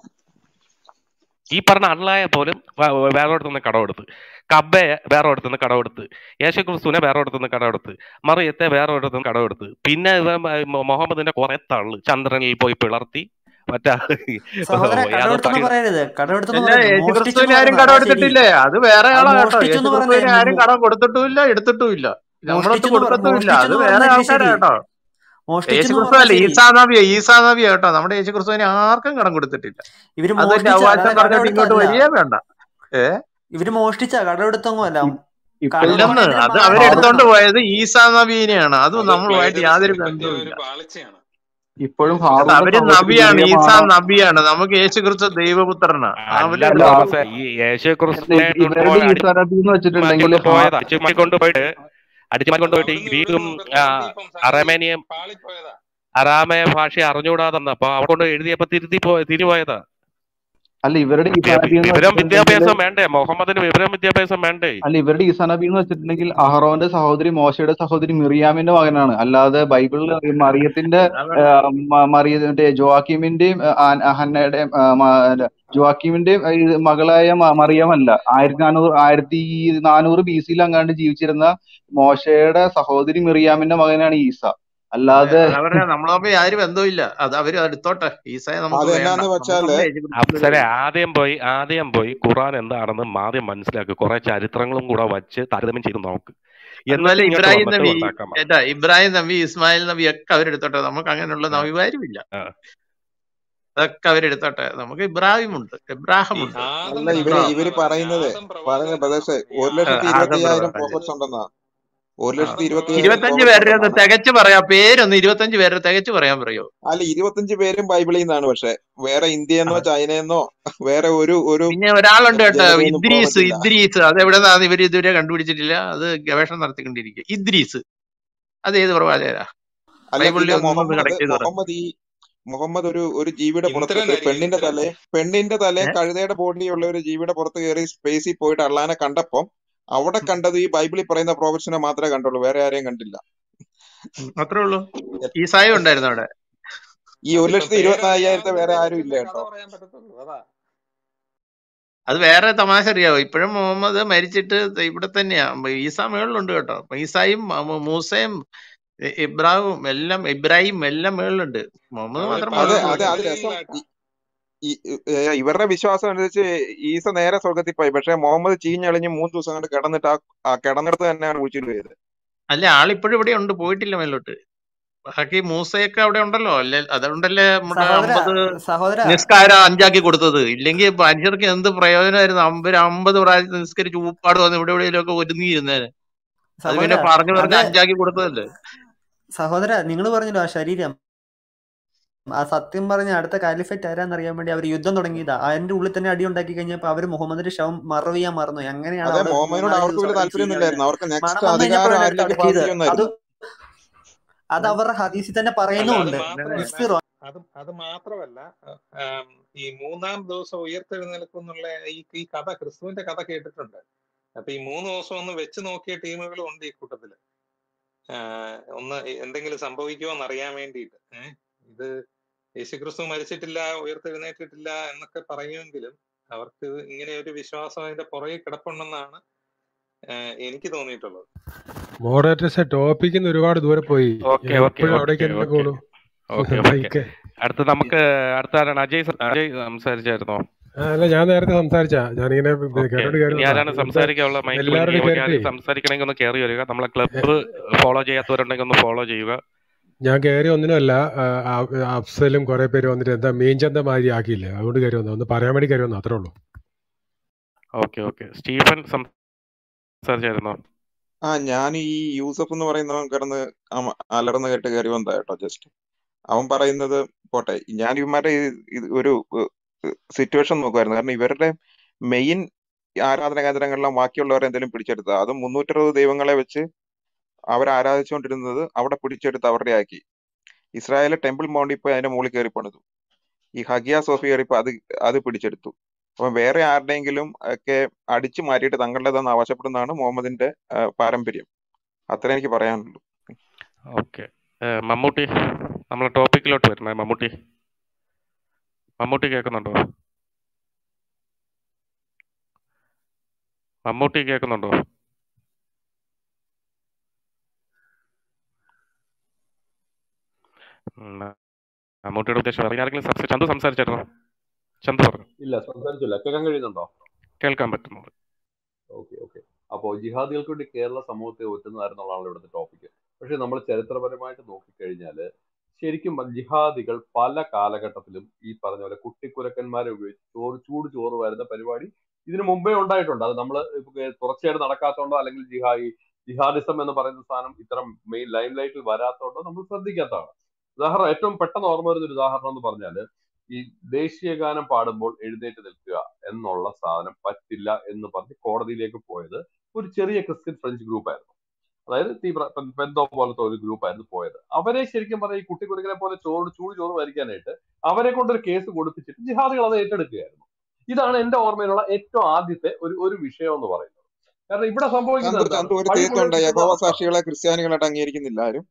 ഈ പറഞ്ഞ അള്ളായെ പോലും വേ- വേറെ നിന്ന് കടമെടുത്ത് കബ്ബയെ വേറെ നിന്ന് കടമെടുത്ത് യേശു ക്രിസ്തുവിനെ വേറെ നിന്ന് കടമെടുത്ത് മറിയത്തെ വേറെ നിന്ന് കടമെടുത്ത് പിന്നെ ഇവൻ മ- മുഹമ്മദിന്റെ കുറെ തള്ളു ചന്ദ്രനിൽ പോയി പിളർത്തി മറ്റാ സഹോദര ഏതോ കടമെടുത്തെന്ന് തകി പറയരുത് കടമെടുത്തെന്ന് പിന്നെ പറയരുത് യേശു മോഷ്ടിച്ചെന്ന് ക്രിസ്തുവിനെ ആരും പറയുന്നത് കടം അതാ ശരി എടുത്തിട്ടില്ലേ അത് വേറെ അത് ആളാ കേട്ടോ യേശു മോഷ്ടിച്ചെന്ന് ക്രിസ്തുവിനെ പറയുന്നത് ആരും കടം കൊടുത്തിട്ടുമില്ല എടുത്തിട്ടുമില്ല നമ്മളടുത്ത് മോഷ്ടിച്ചെന്ന് പറ കൊടുക്കത്തുമില്ല അത് മോഷ്ടിച്ചെന്ന് വേറെ പറയുന്നതല്ലേ ആൾക്കാരാ ശരി കേട്ടോ യേശു മോഷ്ടിച്ചെന്ന് ക്രിസ്തു പറഞ്ഞാൽ അല്ല ശരി ഈസാ നബിയ ഈസാ നബിയ കേട്ടോ നമ്മുടെ യേശു ക്രിസ്തുവിനെ ആർക്കും കടം കൊടുത്തിട്ടില്ല ഇവര് അതിന്റെ മോഷ്ടിച്ച അവകാശം അല്ലാതെ പറഞ്ഞിട്ട് ഇങ്ങോട്ട് കടമെടുത്തല്ല വരികയേ വേണ്ട ഏ ഇവര് മോഷ്ടിച്ച കടമെടുത്തൊന്നും അല്ല ഇപ്പോഴും അല്ലെന്ന് കടമെടുക്കുന്നതിന് അത് മാറി അവരെടുത്തോണ്ട് കൊടുക്കണം പോയത് ഈസാ നബീനെയാണ് അതും അത് നമ്മളുമായിട്ട് പ്ലേഗറിസം യാതൊരു പറ്റിയ ബന്ധവുമില്ല ഒരു പാളിച്ചയാണ് ഇപ്പോഴും അത് ഹാറൂന്റെ അവര് സഹോദരി നബിയാണ് ഈസാ മിറിയമാണോ നബിയാണ് നമുക്ക് യേശു ക്രിസ്തു ദൈവപുത്രനാ അല്ല അവര് അല്ല തോമസ് ഈ യേശു അല്ല ക്രിസ്തുവിനെ ഇവ- ഇവരുടെ കൊണ്ടുപോയി ഈസാ നബി എന്ന് മാറ്റി വെച്ചിട്ടുണ്ടെങ്കിൽ കൊണ്ടുപോയത് അടിച്ചു മാറ്റി കൊണ്ടുപോയിട്ട് അടിച്ചു മാറ്റി കൊണ്ടുപോയിട്ട് ഈ അവിടുന്ന് ഗ്രീക്കും ഇവിടുന്ന് ഒക്കെ ആ, സന്ദീപം സന്ദീപ് അറമേനിയം പാളിപ്പോയതാ അറാമയ ഭാഷ അറിഞ്ഞുകൂടാതെന്ന് അപ്പൊ അവിടെ കൊണ്ട് എഴുതിയപ്പോ തിരുത്തി പോ തിരിപോയതാ അല്ല ഇവരുടെ ഈസാ വിദ്യാ നബി എന്ന് വിവരം വെച്ചിട്ടുണ്ടെങ്കിൽ വിദ്യാഭ്യാസം വേണ്ടേ മുഹമ്മദിന് വിവരം വിദ്യാഭ്യാസം വേണ്ടേ അല്ല ഇവരുടെ ഈസാ നബി എന്ന് വെച്ചിട്ടുണ്ടെങ്കിൽ അഹറോന്റെ സഹോദരി മോശയുടെ സഹോദരി മിറിയാമിന്റെ മകനാണ് അല്ലാതെ ബൈബിളിൽ ഈ മറിയത്തിന്റെ അവ- ആ, മ- മറിയത്തിന്റെ ജോാക്കിമിന്റെയും ആ, ആ, ഹന്നയുടെയും ആ, മ- അല്ല, ജോാക്കിമിന്റെയും ആ, ഇത് മകളായ മ- മറിയമല്ല ആയിരത്തി നാനൂറ് ആയിരത്തി നാനൂറ് ബി സിയിൽ അങ്ങാണ്ട് ജീവിച്ചിരുന്ന മോശയുടെ സഹോദരി മിറിയാമിന്റെ മകനാണ് ഈസ അതെ അല്ലാതെ അത് അവരുടെ നമ്മളെ യാതൊരു ബന്ധവുമില്ല അത് അവര് എടുത്തോട്ടെ ഈസായെ നമുക്ക് വേണ്ട അതെന്നാന്ന് നമുക്ക് വെച്ചാല് നമ്മുടെ യേശു ക്രിസ്തു അപ്സരെ ആദ്യം പോയി ആദ്യം പോയി ഖുറാൻ എന്താണെന്ന് ആദ്യം മനസ്സിലാക്കി കുറെ ചരിത്രങ്ങളും കൂടെ വച്ച് താരതമ്യം ചെയ്ത് നോക്ക് എന്നിട്ട് അതുപോലെ ഇങ്ങോട്ട് ഇബ്രാഹിം വന്നിട്ട് നബി ഉണ്ടാക്കാൻ പറ ഏട്ടാ ഇബ്രാഹിം നബി ഇസ്മായിൽ നബി ഒക്കെ അവരെടുത്തോട്ടെ നമുക്ക് അങ്ങനെയുള്ള ആ, നബിമാരുമില്ല ആ. അതൊക്കെ അവരെടുത്തോട്ടെ നമുക്ക് ഇബ്രാഹിം ഉണ്ട് ഇബ്രാഹിം ഈ ഉണ്ട് ആദം അല്ല ഇവര് പ്രവാചകൻ ഇവര് അല്ല പറയുന്നത് ആദം പറയുന്ന പ്രവാചകൻ പ്രദേശെ ഈ ഒരു ആ, ലക്ഷത്തി ആദം ഇരുപത്തി ആദം അയ്യായിരം പ്രവാചകൻ പ്രോഫറ്റ്സ് ഉണ്ടെന്നാ ഒരു ലക്ഷത്തി ആദം ഇരുപത്തി പ്രവാചകൻ അയ്യായിരം ഇരുപത്തഞ്ച് പ്രോഫറ്റ്സ് പേരുടെ ഒന്ന് ഉണ്ടെന്നാണ് തികച്ചു പറയാം പേരൊന്ന് ഇരുപത്തഞ്ച് പേരുടെ തികച്ചു പറയാൻ പറയോ അല്ല ഇരുപത്തഞ്ച് പേരും ബൈബിളിൽ നിന്നാണ് പക്ഷെ വേറെ ഇന്ത്യയെന്നോ ചൈനയെന്നോ വേറെ ഒരു ഒരു പിന്നെ ഒരാളുണ്ട് കേട്ടോ ജനതയൊന്നും ഇദ്രീസ് പ്രോഫറ്റ് ഇല്ല ഇദ്രീസ് അത് എവിടെന്നാന്ന് ഇവർ ഇതുവരെ കണ്ടുപിടിച്ചിട്ടില്ല അത് ഗവേഷണം നടത്തിക്കൊണ്ടിരിക്കുക ഇദ്രീസ് അത് ഏത് പ്രവാചകരാ അല്ല ബൈബിളിൽ പിന്നെ ഒന്നും മുഹമ്മദ് കണക്ട് ചെയ്ത് പറയാം മുഹമ്മദ് ഈ മുഹമ്മദ് ഒരു ഒരു ജീവിയുടെ പുറത്ത് ഒരു ഇന്ദ്രനായിരിക്കും പെണ്ണിന്റെ ഇന്ദ്രൻ തലേ പെണ്ണിന്റെ തലേ ഏഹ് കഴുതയുടെ ബോഡിയുള്ള ഒരു ജീവിയുടെ പുറത്ത് കയറി സ്പേസിൽ പോയിട്ട് അള്ളാനെ കണ്ടപ്പം അവിടെ കണ്ടത് ഈ ബൈബിളിൽ പറയുന്ന പ്രോഫറ്റ്സിനെ മാത്രമേ കണ്ടുള്ളൂ വേറെ ആരെയും കണ്ടില്ല അത്രേ ഉള്ളൂ ഈസായും ഉണ്ടായിരുന്നു അവിടെ ഈ ഒരു അതിപ്പോ ലക്ഷത്തി ഇരുപത്തി പേരറിയാവുന്ന അയ്യായിരത്തെ വേറെ ആരും ഇല്ല ദൈവത്തിനല്ലേ കഥ കേട്ടോ പറയാൻ പറ്റത്തുള്ളൂ അതാ അത് വേറെ തമാശ അറിയാവോ ഇപ്പോഴും മുഹമ്മദ് മരിച്ചിട്ട് ദേ ഇവിടെ തന്നെയാ ഈസ മേളിലുണ്ട് കേട്ടോ അപ്പൊ ഈസായും മ- മൂസയും ഇ- ഇബ്രാഹിം എല്ലാം ഇബ്രാഹിം എല്ലാം മേളിലുണ്ട് മുഹമ്മദ് അതെ മാത്രം അതെ മേളിൽ അതെ അത് പോയിട്ടില്ല രസം ഈ ഈ ഏ, ഇവരുടെ വിശ്വാസം അനുസരിച്ച് ഈസ നേരെ സ്വർഗത്തിൽ പോയി പക്ഷെ മുഹമ്മദ് ചീഞ്ഞളിഞ്ഞ് മൂന്ന് ദിവസം കണ്ട് കിടന്നിട്ട് ആ ആ കിടന്നിടത്ത് തന്നെയാണ് കുഴിച്ചിട്ട് പോയത് അല്ല ആളിപ്പോഴും ഇവിടെ ഉണ്ട് പോയിട്ടില്ല മേലോട്ട് ബാക്കി മൂസയൊക്കെ അവിടെ ഉണ്ടല്ലോ അല്ലെ അതുകൊണ്ടല്ലേ നമ്മുടെ സഹോദര അമ്പത് സഹോദര നിസ്കാരം അഞ്ചാക്കി കൊടുത്തത് ഇല്ലെങ്കിൽ മനുഷ്യർക്ക് എന്ത് പ്രയോജനമായിരുന്നു അമ്പത് അമ്പത് പ്രാവശ്യം നിസ്കരിച്ച് ഊപ്പാട് വന്ന് ഇവിടെ എവിടെയെങ്കിലുമൊക്കെ ഒരുങ്ങിയിരുന്നേനെ അത് സഹോദര പിന്നെ പറഞ്ഞു അത് പറഞ്ഞ് അഞ്ചാക്കി കൊടുത്തതല്ലേ സഹോദര നിങ്ങൾ പറഞ്ഞല്ലോ ആ ശരീരം ആ സത്യം പറഞ്ഞ അടുത്ത കാലിഫറ്റ് ആരാന്ന് അറിയാൻ വേണ്ടി അവർ യുദ്ധം തുടങ്ങിയതാ അതിന്റെ ഉള്ളിൽ തന്നെ അടി ഉണ്ടാക്കി കഴിഞ്ഞപ്പോ അവര് മുഹമ്മദിന്റെ ശവം മറവ് ചെയ്യാൻ മറന്നു അങ്ങനെയാണ് അതെ അവിടെ മുഹമ്മദിനോട് മൂന്നാല് അവർക്ക് ദിവസം വലിയ അവിടെ താല്പര്യമൊന്നും ചീഞ്ഞളിഞ്ഞത് ഇല്ലായിരുന്നു അവർക്ക് മണം നെക്സ്റ്റ് വന്നു കഴിഞ്ഞപ്പോ അധികാരം അവരെടുത്ത് ആരിലേക്ക് അടക്കിയത് അത് ബാധിക്കുമെന്നായിരുന്നു അത് അവരുടെ ഹദീസിൽ തന്നെ അല്ല അത് പറയുന്നുമുണ്ട് മാത്രമല്ല ഇസ്തിറോ അത് അത് മാത്രമല്ല ആം, ഈ മൂന്നാം ദിവസം ഉയർത്തെഴുന്നേൽക്കുന്നുള്ള ഈ ഈ കഥ ക്രിസ്തുവിന്റെ കഥ കേട്ടിട്ടുണ്ട് അപ്പൊ ഈ മൂന്ന് ദിവസം ഒന്ന് വെച്ച് നോക്കിയ ടീമുകളും ഉണ്ട് ഈ കൂട്ടത്തില് ആഹ് ഒന്ന് എന്തെങ്കിലും സംഭവിക്കുമോ എന്ന് അറിയാൻ വേണ്ടിയിട്ട് ഏഹ് ഇത് യേശുക്രിസ്തു മരിച്ചിട്ടില്ല ഉയർത്തെഴുന്നേറ്റിട്ടില്ല എന്നൊക്കെ പറയുമെങ്കിലും അവർക്ക് ഇങ്ങനെ ഒരു വിശ്വാസം അതിന്റെ പുറകെ കിടപ്പുണ്ടെന്നാണ് ആഹ് എനിക്ക് തോന്നിയിട്ടുള്ളത് മോഡറേറ്റേഴ്സ് ടോപ്പിക്കിന്ന് ഒരുപാട് ദൂരെ പോയി ഓക്കെ ഞാൻ ഓക്കെ എപ്പോഴും ഓക്കെ അവിടേക്ക് തന്നെ ഓക്കെ പോണു ഓക്കെ ഓക്കെ മൈക്ക് അടുത്ത് നമുക്ക് അടുത്ത ആരാണ് അജയ് സ- അജയ് സംസാരിച്ചായിരുന്നോ ആ, അല്ല ഞാൻ നേരത്തെ സംസാരിച്ച ഞാനിങ്ങനെ ഓക്കെ കേട്ടോണ്ട് കയറി ഇനി വന്നതാ ആരാണ് ഇവിടുത്തെ സംസാരിക്കാനുള്ള മൈക്ക് ബ്ലിങ്ക് എല്ലാവരുടെയും ചെയ്യുമ്പോൾ കയറിട്ടേ ആരും സംസാരിക്കണമെങ്കിൽ ഒന്ന് കയറി വരിക നമ്മളെ ക്ലബ്ബ് ഫോളോ ചെയ്യാത്തവരുണ്ടെങ്കിൽ ഒന്ന് ഫോളോ ചെയ്യുക ഞാൻ കയറി ഒന്നിനുമല്ല ആ, ആ, അഫ്സലും കുറെ പേര് വന്നിട്ട് എന്താ മീൻചന്ത മാതിരി ആക്കിയില്ലേ അതുകൊണ്ട് കയറി വന്നു ഒന്ന് പറയാൻ വേണ്ടി കയറി വന്നു അത്രേ ഉള്ളൂ ഓക്കെ ഓക്കെ സ്റ്റീഫൻ സംസാരിച്ചായിരുന്നോ ആ ഞാൻ ഈ യൂസഫ് എന്ന് പറയുന്നവൻ കിടന്ന് അമ- അലർന്ന് കേട്ട് കയറി വന്നതാ കേട്ടോ ജസ്റ്റ് അവൻ പറയുന്നത് പോട്ടെ ഞാൻ ഇവന്മാരുടെ ഈ- ഇത് ഒരു സിറ്റുവേഷൻ നോക്കുമായിരുന്നു കാരണം ഇവരുടെ മെയിൻ ആരാധന കേന്ദ്രങ്ങളിലും ബാക്കിയുള്ളവരെ എന്തെങ്കിലും പിടിച്ചെടുത്ത അത് മുന്നൂറ്ററുപത് ദൈവങ്ങളെ വെച്ച് അവർ ആരാധിച്ചുകൊണ്ടിരുന്നത് അവിടെ പിടിച്ചെടുത്ത് അവരുടെ ആക്കി ഇസ്രായേലിലെ ടെമ്പിൾ മൗണ്ടിൽ പോയി അതിന്റെ മുകളിൽ കയറി പണിതു ഈ ഹഗിയ സോഫി കയറിയപ്പോ അത് അത് പിടിച്ചെടുത്തു അപ്പൊ വേറെ ആരുടെയെങ്കിലും ഒക്കെ അടിച്ചു മാറ്റിയിട്ട് തങ്ങളുടേതെന്ന് ആവശ്യപ്പെടുന്നതാണ് മുഹമ്മദിന്റെ ആ, പാരമ്പര്യം അത്രേ എനിക്ക് പറയാനുള്ളൂ ഓക്കെ മമ്മൂട്ടി നമ്മളെ ടോപ്പിക്കിലോട്ട് വരണേ മമ്മൂട്ടി മമ്മൂട്ടി കേൾക്കുന്നുണ്ടോ മമ്മൂട്ടി കേൾക്കുന്നുണ്ടോ ഉം, മമ്മൂട്ടിയുടെ ഉദ്ദേശം അറിയാം ആരെങ്കിലും സംസാരിച്ചു ചന്തു സംസാരിച്ചായിരുന്നോ ചന്തു പറഞ്ഞു ഇല്ല സംസാരിച്ചില്ല കേൾക്കാൻ കഴിയുന്നുണ്ടോ കേൾക്കാൻ പറ്റുന്നുണ്ട് ഓക്കെ ഓക്കെ അപ്പോൾ ജിഹാദികൾക്ക് വേണ്ടി കേരള സമൂഹത്തെ ഒറ്റുന്നതായിരുന്നുള്ളതാണ് ഇവിടുത്തെ ടോപ്പിക് പക്ഷെ നമ്മൾ ചരിത്രപരമായിട്ട് നോക്കിക്കഴിഞ്ഞാൽ ശരിക്കും പറഞ്ഞ ജിഹാദികൾ പല കാലഘട്ടത്തിലും ഈ പറഞ്ഞ പോലെ കുട്ടിക്കുരക്കന്മാരെ ഉപയോഗിച്ച് ചോറ് ചൂട് ചോറ് വരുന്ന പരിപാടി ഇതിനു മുമ്പേ ഉണ്ടായിട്ടുണ്ട് അത് നമ്മൾ തുടർച്ചയായിട്ട് നടക്കാത്തതുകൊണ്ടോ അല്ലെങ്കിൽ ജിഹാദി ജിഹാദിസം എന്ന് പറയുന്ന സാധനം ഇത്തരം മെയിൻ ലൈം ലൈറ്റിൽ വരാത്തതുകൊണ്ടോ നമ്മൾ ശ്രദ്ധിക്കാത്തതാണ് ഉദാഹരണം ഏറ്റവും പെട്ടെന്ന് ഓർമ്മ വരുന്ന ഒരു ഉദാഹരണം എന്ന് പറഞ്ഞാൽ ഈ ദേശീയ ഗാനം പാടുമ്പോൾ എഴുന്നേറ്റ് നിൽക്കുക എന്നുള്ള സാധനം പറ്റില്ല എന്ന് പറഞ്ഞ് കോടതിയിലേക്ക് പോയത് ഒരു ചെറിയ ക്രിസ്ത്യൻ ഫ്രഞ്ച് ഗ്രൂപ്പായിരുന്നു അതായത് തീവ്ര പെൻ- പെന്തോ പോലത്തെ ഒരു ഗ്രൂപ്പായിരുന്നു പോയത് അവരെ ശരിക്കും പറഞ്ഞാൽ ഈ കുട്ടിക്കുരുക്കനെ പോലെ ചോറ് ചൂട് ചോറ് വരിക്കാനായിട്ട് അവരെ കൊണ്ടൊരു കേസ് കൊടുപ്പിച്ചിട്ട് ജിഹാദികൾ അത് ഏറ്റെടുക്കുകയായിരുന്നു ഇതാണ് എന്റെ ഓർമ്മയിലുള്ള ഏറ്റവും ആദ്യത്തെ ഒരു ഒരു വിഷയം എന്ന് പറയുന്നത് കാരണം ഇവിടെ സംഭവിക്കുന്നത് ചന്തു എന്താണ് ചന്തു ഒരു പഴി തീർത്തുണ്ട് മുഴുവൻ കിട്ടുന്ന യഹോവ അവസ്ഥ സാക്ഷികളെ ക്രിസ്ത്യാനികളായിട്ട് അംഗീകരിക്കുന്നില്ല ആരും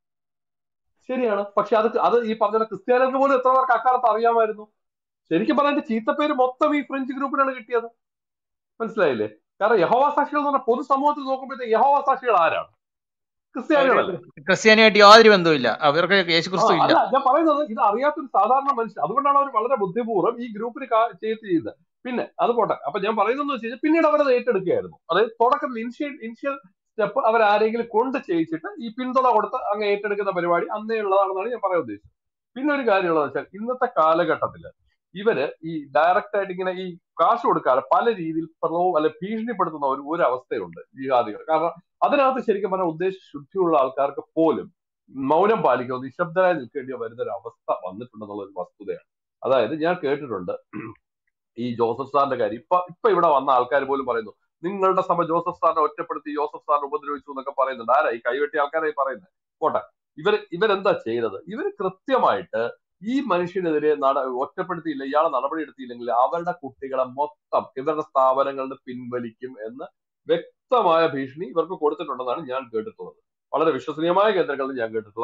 ശരിയാണ് പക്ഷെ അത് അത് ഈ പറഞ്ഞ ക്രിസ്ത്യാനികൾക്ക് പോലും എത്ര പേർക്ക് അക്കാലത്ത് അറിയാമായിരുന്നു ശരിക്കും പറഞ്ഞാൽ ചീത്തപ്പേര് മൊത്തം ഈ ഫ്രഞ്ച് ഗ്രൂപ്പിനാണ് കിട്ടിയത് മനസ്സിലായില്ലേ കാരണം യഹോവ സാക്ഷികൾ എന്ന് പറഞ്ഞാൽ പൊതുസമൂഹത്തിൽ നോക്കുമ്പോഴത്തേക്ക് യഹോവ സാക്ഷികൾ ആരാണ് ക്രിസ്ത്യാനികളല്ലേ ക്രിസ്ത്യാനിയായിട്ട് യാതൊരു ബന്ധവുമില്ല അവർക്ക് യേശു ആ ക്രിസ്തു ഇല്ല അല്ല ഞാൻ പറയുന്നത് ഇത് അറിയാത്തൊരു സാധാരണ മനുഷ്യൻ അതുകൊണ്ടാണ് അവർ വളരെ ബുദ്ധിപൂർവ്വം ഈ ഗ്രൂപ്പിന് ചെയ്ത് ചെയ്തത് പിന്നെ അത് പോട്ടെ അപ്പൊ ഞാൻ പറയുന്നത് വെച്ച് കഴിഞ്ഞാൽ പിന്നീട് അവരത് ഏറ്റെടുക്കുകയായിരുന്നു അതായത് തുടക്കത്തിൽ ഇനിഷ്യൽ ഇനിഷ്യൽ സ്റ്റെപ്പ് അവർ ആരെങ്കിലും കൊണ്ട് ചെയ്യിച്ചിട്ട് ഈ പിന്തുണ കൊടുത്ത് അങ്ങ് ഏറ്റെടുക്കുന്ന പരിപാടി അന്നേ ഉള്ളതാണെന്നാണ് ഞാൻ പറയാൻ ഉദ്ദേശിച്ചത് പിന്നെ ഒരു കാര്യമുള്ളത് വെച്ചാൽ ഇന്നത്തെ കാലഘട്ടത്തിൽ ഇവര് ഈ ഡയറക്റ്റ് ആയിട്ട് ഇങ്ങനെ ഈ കാശ് കൊടുക്കാതെ പല രീതിയിൽ പ്രലോഭ അല്ലെ ഭീഷണിപ്പെടുത്തുന്ന ഒരു ഒരു അവസ്ഥയുണ്ട് ജിഹാദികൾ കാരണം അതിനകത്ത് ശരിക്കും പറഞ്ഞാൽ ഉദ്ദേശ ശുദ്ധിയുള്ള ആൾക്കാർക്ക് പോലും മൗനം പാലിക്കുക നിശബ്ദരായി നിൽക്കേണ്ടി വരുന്ന ഒരു അവസ്ഥ വന്നിട്ടുണ്ടെന്നുള്ള ഒരു വസ്തുതയാണ് അതായത് ഞാൻ കേട്ടിട്ടുണ്ട് ഈ ജോസഫ് സാറിന്റെ കാര്യം ഇപ്പൊ ഇപ്പൊ ഇവിടെ വന്ന ആൾക്കാർ പോലും പറയുന്നു നിങ്ങളുടെ സഭ ജോസഫ് സാറിനെ ഒറ്റപ്പെടുത്തി ജോസഫ് സാറിനെ ഉപദ്രവിച്ചു എന്നൊക്കെ പറയുന്നുണ്ട് ആരായി കൈവെട്ടിയ ആൾക്കാരായി പറയുന്നത് പോട്ടെ ഇവർ ഇവരെന്താ ചെയ്തത് ഇവർ കൃത്യമായിട്ട് ഈ മനുഷ്യനെതിരെ നട ഒറ്റപ്പെടുത്തിയില്ല ഇയാളെ നടപടി എടുത്തില്ലെങ്കിൽ അവരുടെ കുട്ടികളെ മൊത്തം ഇവരുടെ സ്ഥാപനങ്ങളിൽ നിന്ന് പിൻവലിക്കും എന്ന് വ്യക്തമായ ഭീഷണി ഇവർക്ക് കൊടുത്തിട്ടുണ്ടെന്നാണ് ഞാൻ കേട്ടിട്ടുള്ളത് വളരെ വിശ്വസനീയമായ കേന്ദ്രങ്ങളിൽ ഞാൻ കേട്ടിട്ടുള്ളതാണ്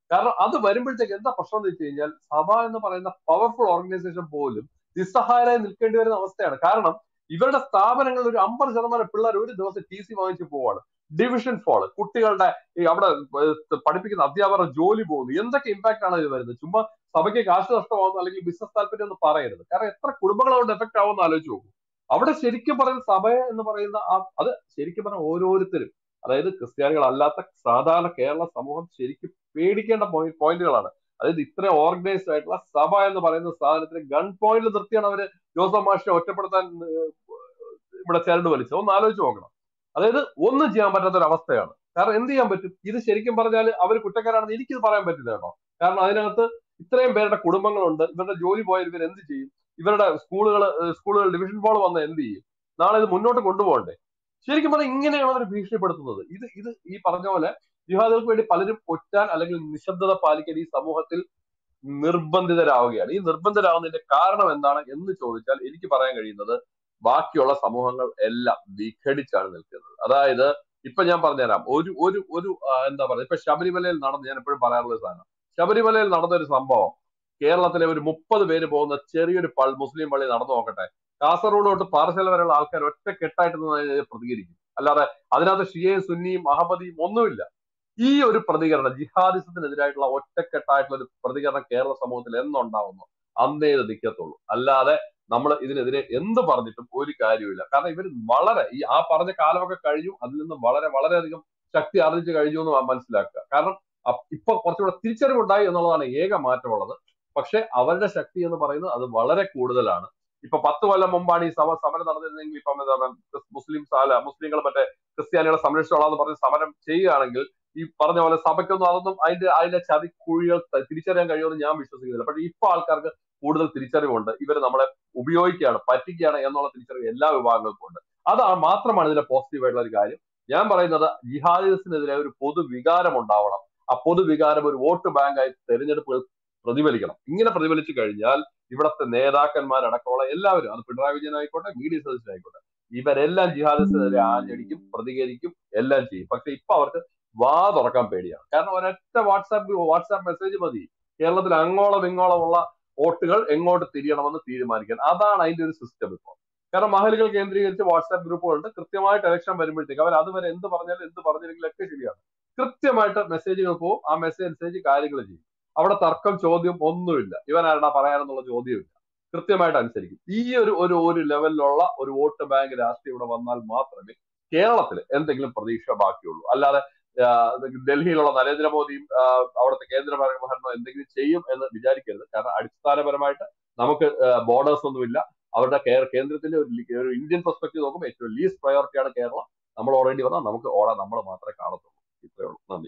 കാരണം അത് വരുമ്പോഴത്തേക്ക് എന്താ പ്രശ്നം എന്ന് വെച്ച് കഴിഞ്ഞാൽ സഭ എന്ന് പറയുന്ന പവർഫുൾ ഓർഗനൈസേഷൻ പോലും നിസ്സഹായരായി നിൽക്കേണ്ടി വരുന്ന അവസ്ഥയാണ് കാരണം ഇവരുടെ സ്ഥാപനങ്ങളിൽ ഒരു അമ്പത് ശതമാനം പിള്ളേർ ഒരു ദിവസം ടി സി വാങ്ങിച്ചു പോവാണ് ഡിവിഷൻ ഫോള് കുട്ടികളുടെ ഈ അവിടെ ഏഹ് പഠിപ്പിക്കുന്ന അധ്യാപകരുടെ ജോലി പോകുന്നു എന്തൊക്കെ ഇമ്പാക്ട് ആണ് ഇത് വരുന്നത് ചുമ്മാ സഭയ്ക്ക് കാശ് നഷ്ടമാകുന്നു അല്ലെങ്കിൽ ബിസിനസ് താല്പര്യം എന്ന് പറയരുത് കാരണം എത്ര കുടുംബങ്ങൾ അതുകൊണ്ട് എഫക്ട് ആവുമെന്ന് ആലോചിച്ച് നോക്കൂ അവിടെ ശരിക്കും പറയുന്ന സഭ എന്ന് പറയുന്ന ആ അത് ശരിക്കും പറഞ്ഞ ഓരോരുത്തരും അതായത് ക്രിസ്ത്യാനികളല്ലാത്ത സാധാരണ കേരള സമൂഹം ശരിക്കും പേടിക്കേണ്ട പോയിന്റുകളാണ് അതായത് ഇത്രയും ഓർഗനൈസ്ഡ് ആയിട്ടുള്ള സഭ എന്ന് പറയുന്ന സാധനത്തിന് ഗൺ പോയിന്റിൽ നിർത്തിയാണ് അവര് ജോസഫ് മാഷിനെ ഒറ്റപ്പെടുത്താൻ ഏഹ്, ഇവിടെ ചരട് വലിച്ചത് ഒന്ന് ആലോചിച്ച് നോക്കണം അതായത് ഒന്നും ചെയ്യാൻ പറ്റാത്ത ഒരു അവസ്ഥയാണ് കാരണം എന്ത് ചെയ്യാൻ പറ്റും ഇത് ശരിക്കും പറഞ്ഞാൽ അവർ കുറ്റക്കാരാണെന്ന് എനിക്കിത് പറയാൻ പറ്റില്ല കേട്ടോ കാരണം അതിനകത്ത് ഇത്രയും പേരുടെ കുടുംബങ്ങളുണ്ട് ഇവരുടെ ജോലി പോയാൽ ഇവർ എന്ത് ചെയ്യും ഇവരുടെ സ്കൂളുകൾ സ്കൂളുകൾ ഡിവിഷൻ ബോൾ വന്ന് എന്ത് ചെയ്യും നാളെ ഇത് മുന്നോട്ട് കൊണ്ടുപോകണ്ടേ ശരിക്കും പറഞ്ഞാൽ ഇങ്ങനെയാണ് അവർ ഭീഷണിപ്പെടുത്തുന്നത് ഇത് ഇത് ഈ പറഞ്ഞ പോലെ ജിഹാദികൾക്ക് വേണ്ടി പലരും ഒറ്റാൻ അല്ലെങ്കിൽ നിശബ്ദത പാലിക്കാൻ ഈ സമൂഹത്തിൽ നിർബന്ധിതരാവുകയാണ് ഈ നിർബന്ധരാകുന്നതിന്റെ കാരണം എന്താണ് എന്ന് ചോദിച്ചാൽ എനിക്ക് പറയാൻ കഴിയുന്നത് ബാക്കിയുള്ള സമൂഹങ്ങൾ എല്ലാം വിഘടിച്ചാണ് നിൽക്കുന്നത് അതായത് ഇപ്പൊ ഞാൻ പറഞ്ഞുതരാം ഒരു ഒരു ഒരു ആ, എന്താ പറയുക ഇപ്പൊ ശബരിമലയിൽ നടന്ന ഞാൻ എപ്പോഴും പറയാറുള്ള ഒരു സാധനം ശബരിമലയിൽ നടന്ന ഒരു സംഭവം കേരളത്തിലെ ഒരു മുപ്പത് പേര് പോകുന്ന ചെറിയൊരു പൾ മുസ്ലിം പള്ളി നടന്നു നോക്കട്ടെ കാസർഗോഡ് തൊട്ട് പാറശാല വരെയുള്ള ആൾക്കാർ ഒറ്റക്കെട്ടായിട്ട് നിന്ന് അതിനെ പ്രതികരിക്കും അല്ലാതെ അതിനകത്ത് ഷിയയും സുന്നിയും അഹമ്മദിയും ഒന്നുമില്ല ഈ ഒരു പ്രതികരണം ജിഹാദിസത്തിനെതിരായിട്ടുള്ള ഒറ്റക്കെട്ടായിട്ടുള്ള ഒരു പ്രതികരണം കേരള സമൂഹത്തിൽ എന്നുണ്ടാവുന്നു അന്നേ ഇത് നിൽക്കത്തുള്ളൂ അല്ലാതെ നമ്മൾ ഇതിനെതിരെ എന്ത് പറഞ്ഞിട്ടും ഒരു കാര്യമില്ല കാരണം ഇവർ വളരെ ഈ ആ പറഞ്ഞ കാലമൊക്കെ കഴിഞ്ഞു അതിൽ നിന്ന് വളരെ വളരെയധികം ശക്തി ആർജിച്ചു കഴിഞ്ഞു എന്ന് മനസ്സിലാക്കുക കാരണം അപ്- ഇപ്പൊ കുറച്ചുകൂടെ തിരിച്ചറിവുണ്ടായി എന്നുള്ളതാണ് ഏക മാറ്റമുള്ളത് പക്ഷെ അവരുടെ ശക്തി എന്ന് പറയുന്നത് അത് വളരെ കൂടുതലാണ് ഇപ്പൊ പത്ത് കൊല്ലം മുമ്പാണ് ഈ സമ സമരം നടന്നിരുന്നെങ്കിൽ ഇപ്പം എന്താ പറയുക മുസ്ലിം അല്ല മുസ്ലിങ്ങൾ മറ്റേ ക്രിസ്ത്യാനികളെ സംരക്ഷിച്ചോളാം പറഞ്ഞ് സമരം ചെയ്യുകയാണെങ്കിൽ ഈ പറഞ്ഞ പോലെ സഭയ്ക്കൊന്നും അതൊന്നും അതിന്റെ അതിന്റെ ചതിക്കുഴികൾ ത- തിരിച്ചറിയാൻ കഴിയുമെന്ന് ഞാൻ വിശ്വസിക്കുന്നില്ല പക്ഷെ ഇപ്പൊ ആൾക്കാർക്ക് കൂടുതൽ തിരിച്ചറിവുണ്ട് ഇവർ നമ്മളെ ഉപയോഗിക്കുകയാണ് പറ്റിക്കുകയാണ് എന്നുള്ള തിരിച്ചറിവ് എല്ലാ വിഭാഗങ്ങൾക്കും ഉണ്ട് അതാണ് മാത്രമാണ് ഇതിന്റെ പോസിറ്റീവ് ആയിട്ടുള്ള ഒരു കാര്യം ഞാൻ പറയുന്നത് ജിഹാദിസത്തിനെതിരെ ഒരു പൊതുവികാരം ഉണ്ടാവണം ആ പൊതുവികാരം ഒരു വോട്ട് ബാങ്കായി തെരഞ്ഞെടുപ്പുകൾ പ്രതിഫലിക്കണം ഇങ്ങനെ പ്രതിഫലിച്ചു കഴിഞ്ഞാൽ ഇവിടുത്തെ നേതാക്കന്മാരടക്കമുള്ള എല്ലാവരും അത് പിണറായി വിജയൻ ആയിക്കോട്ടെ വി ഡി സതീശൻ ആയിക്കോട്ടെ ഇവരെല്ലാം ജിഹാദിസത്തിനെതിരെ ആഞ്ഞടിക്കും പ്രതികരിക്കും എല്ലാം ചെയ്യും പക്ഷെ ഇപ്പൊ അവർക്ക് വാ തുറക്കാൻ പേടിയാണ് കാരണം ഒരൊറ്റ വാട്സാപ്പ് ഗ്രൂപ്പ് വാട്സാപ്പ് മെസ്സേജ് മതി കേരളത്തിൽ അങ്ങോളം ഇങ്ങോളമുള്ള വോട്ടുകൾ എങ്ങോട്ട് തിരിയണമെന്ന് തീരുമാനിക്കാൻ അതാണ് അതിന്റെ ഒരു സിസ്റ്റം ഇപ്പോൾ കാരണം മഹലുകൾ കേന്ദ്രീകരിച്ച് വാട്സാപ്പ് ഗ്രൂപ്പുകളുണ്ട് കൃത്യമായിട്ട് ഇലക്ഷൻ വരുമ്പോഴത്തേക്ക് അവർ അതുവരെ എന്ത് പറഞ്ഞാലും എന്ത് പറഞ്ഞില്ലെങ്കിലും ഒക്കെ ശരിയാണ് കൃത്യമായിട്ട് മെസ്സേജുകൾ പോകും ആ മെസ്സേജ് അനുസരിച്ച് കാര്യങ്ങൾ ചെയ്യും അവിടെ തർക്കം ചോദ്യം ഒന്നുമില്ല ഇവൻ ആരടാ പറയാനെന്നുള്ള ചോദ്യമില്ല കൃത്യമായിട്ട് അനുസരിക്കും ഈ ഒരു ഒരു ഒരു ലെവലിലുള്ള ഒരു വോട്ട് ബാങ്ക് രാഷ്ട്രീയം ഇവിടെ വന്നാൽ മാത്രമേ കേരളത്തിൽ എന്തെങ്കിലും പ്രതീക്ഷ ബാക്കിയുള്ളൂ അല്ലാതെ ആ, ഡൽഹിയിലുള്ള നരേന്ദ്രമോദിയും ആ, അവിടുത്തെ കേന്ദ്ര ഭരണം എന്തെങ്കിലും ചെയ്യും എന്ന് വിചാരിക്കരുത് കാരണം അടിസ്ഥാനപരമായിട്ട് നമുക്ക് ബോർഡേഴ്സ് ഒന്നുമില്ല അവരുടെ കേ- കേന്ദ്രത്തിന്റെ ഒരു ലി- ഒരു ഇന്ത്യൻ പെർസ്പെക്ടീവ് നോക്കുമ്പോൾ ഏറ്റവും ലീസ്റ്റ് പ്രയോറിറ്റിയാണ് കേരളം നമ്മൾ ഓടേണ്ടി വന്നാൽ നമുക്ക് ഓടാൻ നമ്മൾ മാത്രമേ കാണത്തുള്ളൂ ഇത്രയേ ഉള്ളൂ നന്ദി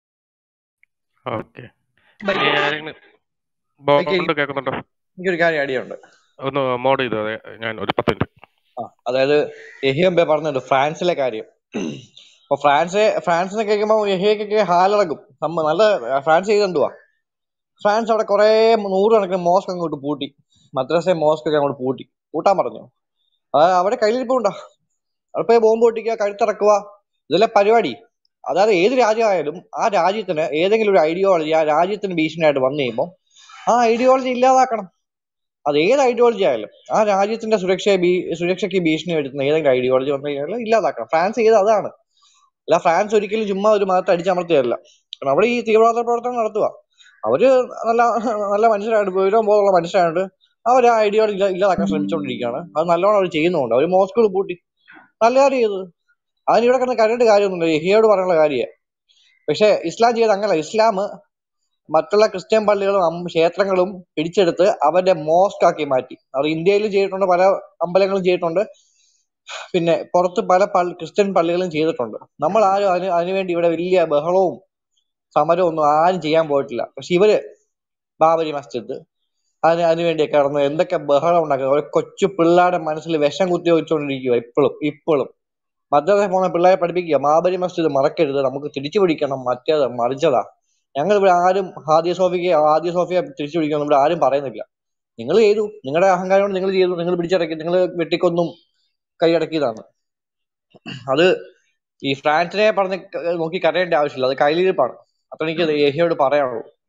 ഓക്കെ ഇനി ആരെങ്കിലും ബോണ്ട് കേൾക്കുന്നുണ്ടോ എനിക്കൊരു കാര്യം അടിയുണ്ട് ഒന്ന് മോഡ് ചെയ്തോ അതെ ഞാൻ ഒരു പത്ത് മിനിറ്റ് ആ അതായത് യഹിയമ്പെ പറഞ്ഞത് ഫ്രാൻസിലെ കാര്യം അപ്പൊ ഫ്രാൻസ് ഫ്രാൻസിനെ കേൾക്കുമ്പോൾ യഹിയൊക്കെ ഹാലിളകും നമ്മ നല്ല ഫ്രാൻസ് ചെയ്തെന്തുവാ ഫ്രാൻസ് അവിടെ കുറെ നൂറുകണക്കിന് മോസ്ക് അങ്ങോട്ട് പൂട്ടി മദ്രസ മോസ്ക് ഒക്കെ അങ്ങോട്ട് പൂട്ടി പൂട്ടാൻ പറഞ്ഞു അതായത് അവിടെ കയ്യിലിരിപ്പുണ്ടോ അവിടെ പോയി ബോംബ് പൊട്ടിക്കുക കഴുത്തിറക്കുക ഇതല്ലേ പരിപാടി അതായത് ഏത് രാജ്യമായാലും ആ രാജ്യത്തിന് ഏതെങ്കിലും ഒരു ഐഡിയോളജി ആ രാജ്യത്തിന് ഭീഷണിയായിട്ട് വന്നു കഴിയുമ്പോൾ ആ ഐഡിയോളജി ഇല്ലാതാക്കണം അത് ഏത് ഐഡിയോളജി ആയാലും ആ രാജ്യത്തിന്റെ സുരക്ഷയെ ഭീ സുരക്ഷയ്ക്ക് ഭീഷണി വരുത്തുന്ന ഏതെങ്കിലും ഐഡിയോളജി വന്നു കഴിഞ്ഞാൽ ഇല്ലാതാക്കണം ഫ്രാൻസ് ചെയ്ത് അതാണ് അല്ല ഫ്രാൻസ് ഒരിക്കലും ചുമ്മാ ഒരു മതത്തെ അടിച്ചമർത്തിയല്ല കാരണം അവിടെ ഈ തീവ്രവാദ പ്രവർത്തനം നടത്തുക അവര് നല്ല നല്ല മനുഷ്യരായിട്ട് വിവരം ബോധമുള്ള മനുഷ്യരായിട്ട് അവർ ആ ഐഡിയോളജി ഇല്ല ഇല്ലാതാക്കാൻ ശ്രമിച്ചുകൊണ്ടിരിക്കുകയാണ് അത് നല്ലോണം അവർ ചെയ്യുന്നുണ്ട് അവർ മോസ്കുകൾ പൂട്ടി നല്ല കാര്യം ചെയ്തത് അതിന് ഇവിടെ കിടന്ന് കരണ്ട് കാര്യമൊന്നുമില്ല യഹിയോട് പറയാനുള്ള കാര്യമാണ് പക്ഷെ ഇസ്ലാം ചെയ്ത് അങ്ങനല്ല ഇസ്ലാം മറ്റുള്ള ക്രിസ്ത്യൻ പള്ളികളും അം- ക്ഷേത്രങ്ങളും പിടിച്ചെടുത്ത് അവരുടെ മോസ്ക് ആക്കി മാറ്റി അവർ ഇന്ത്യയിൽ ചെയ്തിട്ടുണ്ട് പല അമ്പലങ്ങളും ചെയ്തിട്ടുണ്ട് പിന്നെ പുറത്ത് പല പള്ളി ക്രിസ്ത്യൻ പള്ളികളും ചെയ്തിട്ടുണ്ട് നമ്മൾ ആരും അതിന് അതിനുവേണ്ടി ഇവിടെ വലിയ ബഹളവും സമരവും ഒന്നും ആരും ചെയ്യാൻ പോയിട്ടില്ല പക്ഷെ ഇവര് ബാബരി മസ്ജിദ് അതിന് അതിനുവേണ്ടിയൊക്കെ കടന്ന് എന്തൊക്കെ ബഹളം ഉണ്ടാക്കുന്നത് ഒരു കൊച്ചു പിള്ളേരുടെ മനസ്സിൽ വിഷം കുത്തി വെച്ചുകൊണ്ടിരിക്കുക ഇപ്പോഴും ഇപ്പോഴും മദ്രസ പോകുന്ന പിള്ളേരെ പഠിപ്പിക്കുക ബാബരി മസ്ജിദ് മറക്കരുത് നമുക്ക് തിരിച്ചു പിടിക്കണം മറ്റേത് മറിച്ചതാ ഞങ്ങൾ ഇവിടെ ആരും ഹാദിയ സോഫിക്ക് ഹാദിയ സോഫിയെ തിരിച്ചു പിടിക്കണം ഇവിടെ ആരും പറയുന്നില്ല നിങ്ങൾ ചെയ്തു നിങ്ങളുടെ അഹങ്കാരം കൊണ്ട് നിങ്ങൾ ചെയ്തു നിങ്ങൾ പിടിച്ചടക്കി നിങ്ങൾ വെട്ടിക്കൊന്നും കൈയടക്കിയതാണ് അത് ഈ ഫ്രാൻസിനെ പറഞ്ഞ് ക- നോക്കി കരയേണ്ട ആവശ്യമില്ല അത് കയ്യിലിരിപ്പാണ് അത്ര എനിക്ക് യേഹയോട് പറയാനുള്ളൂ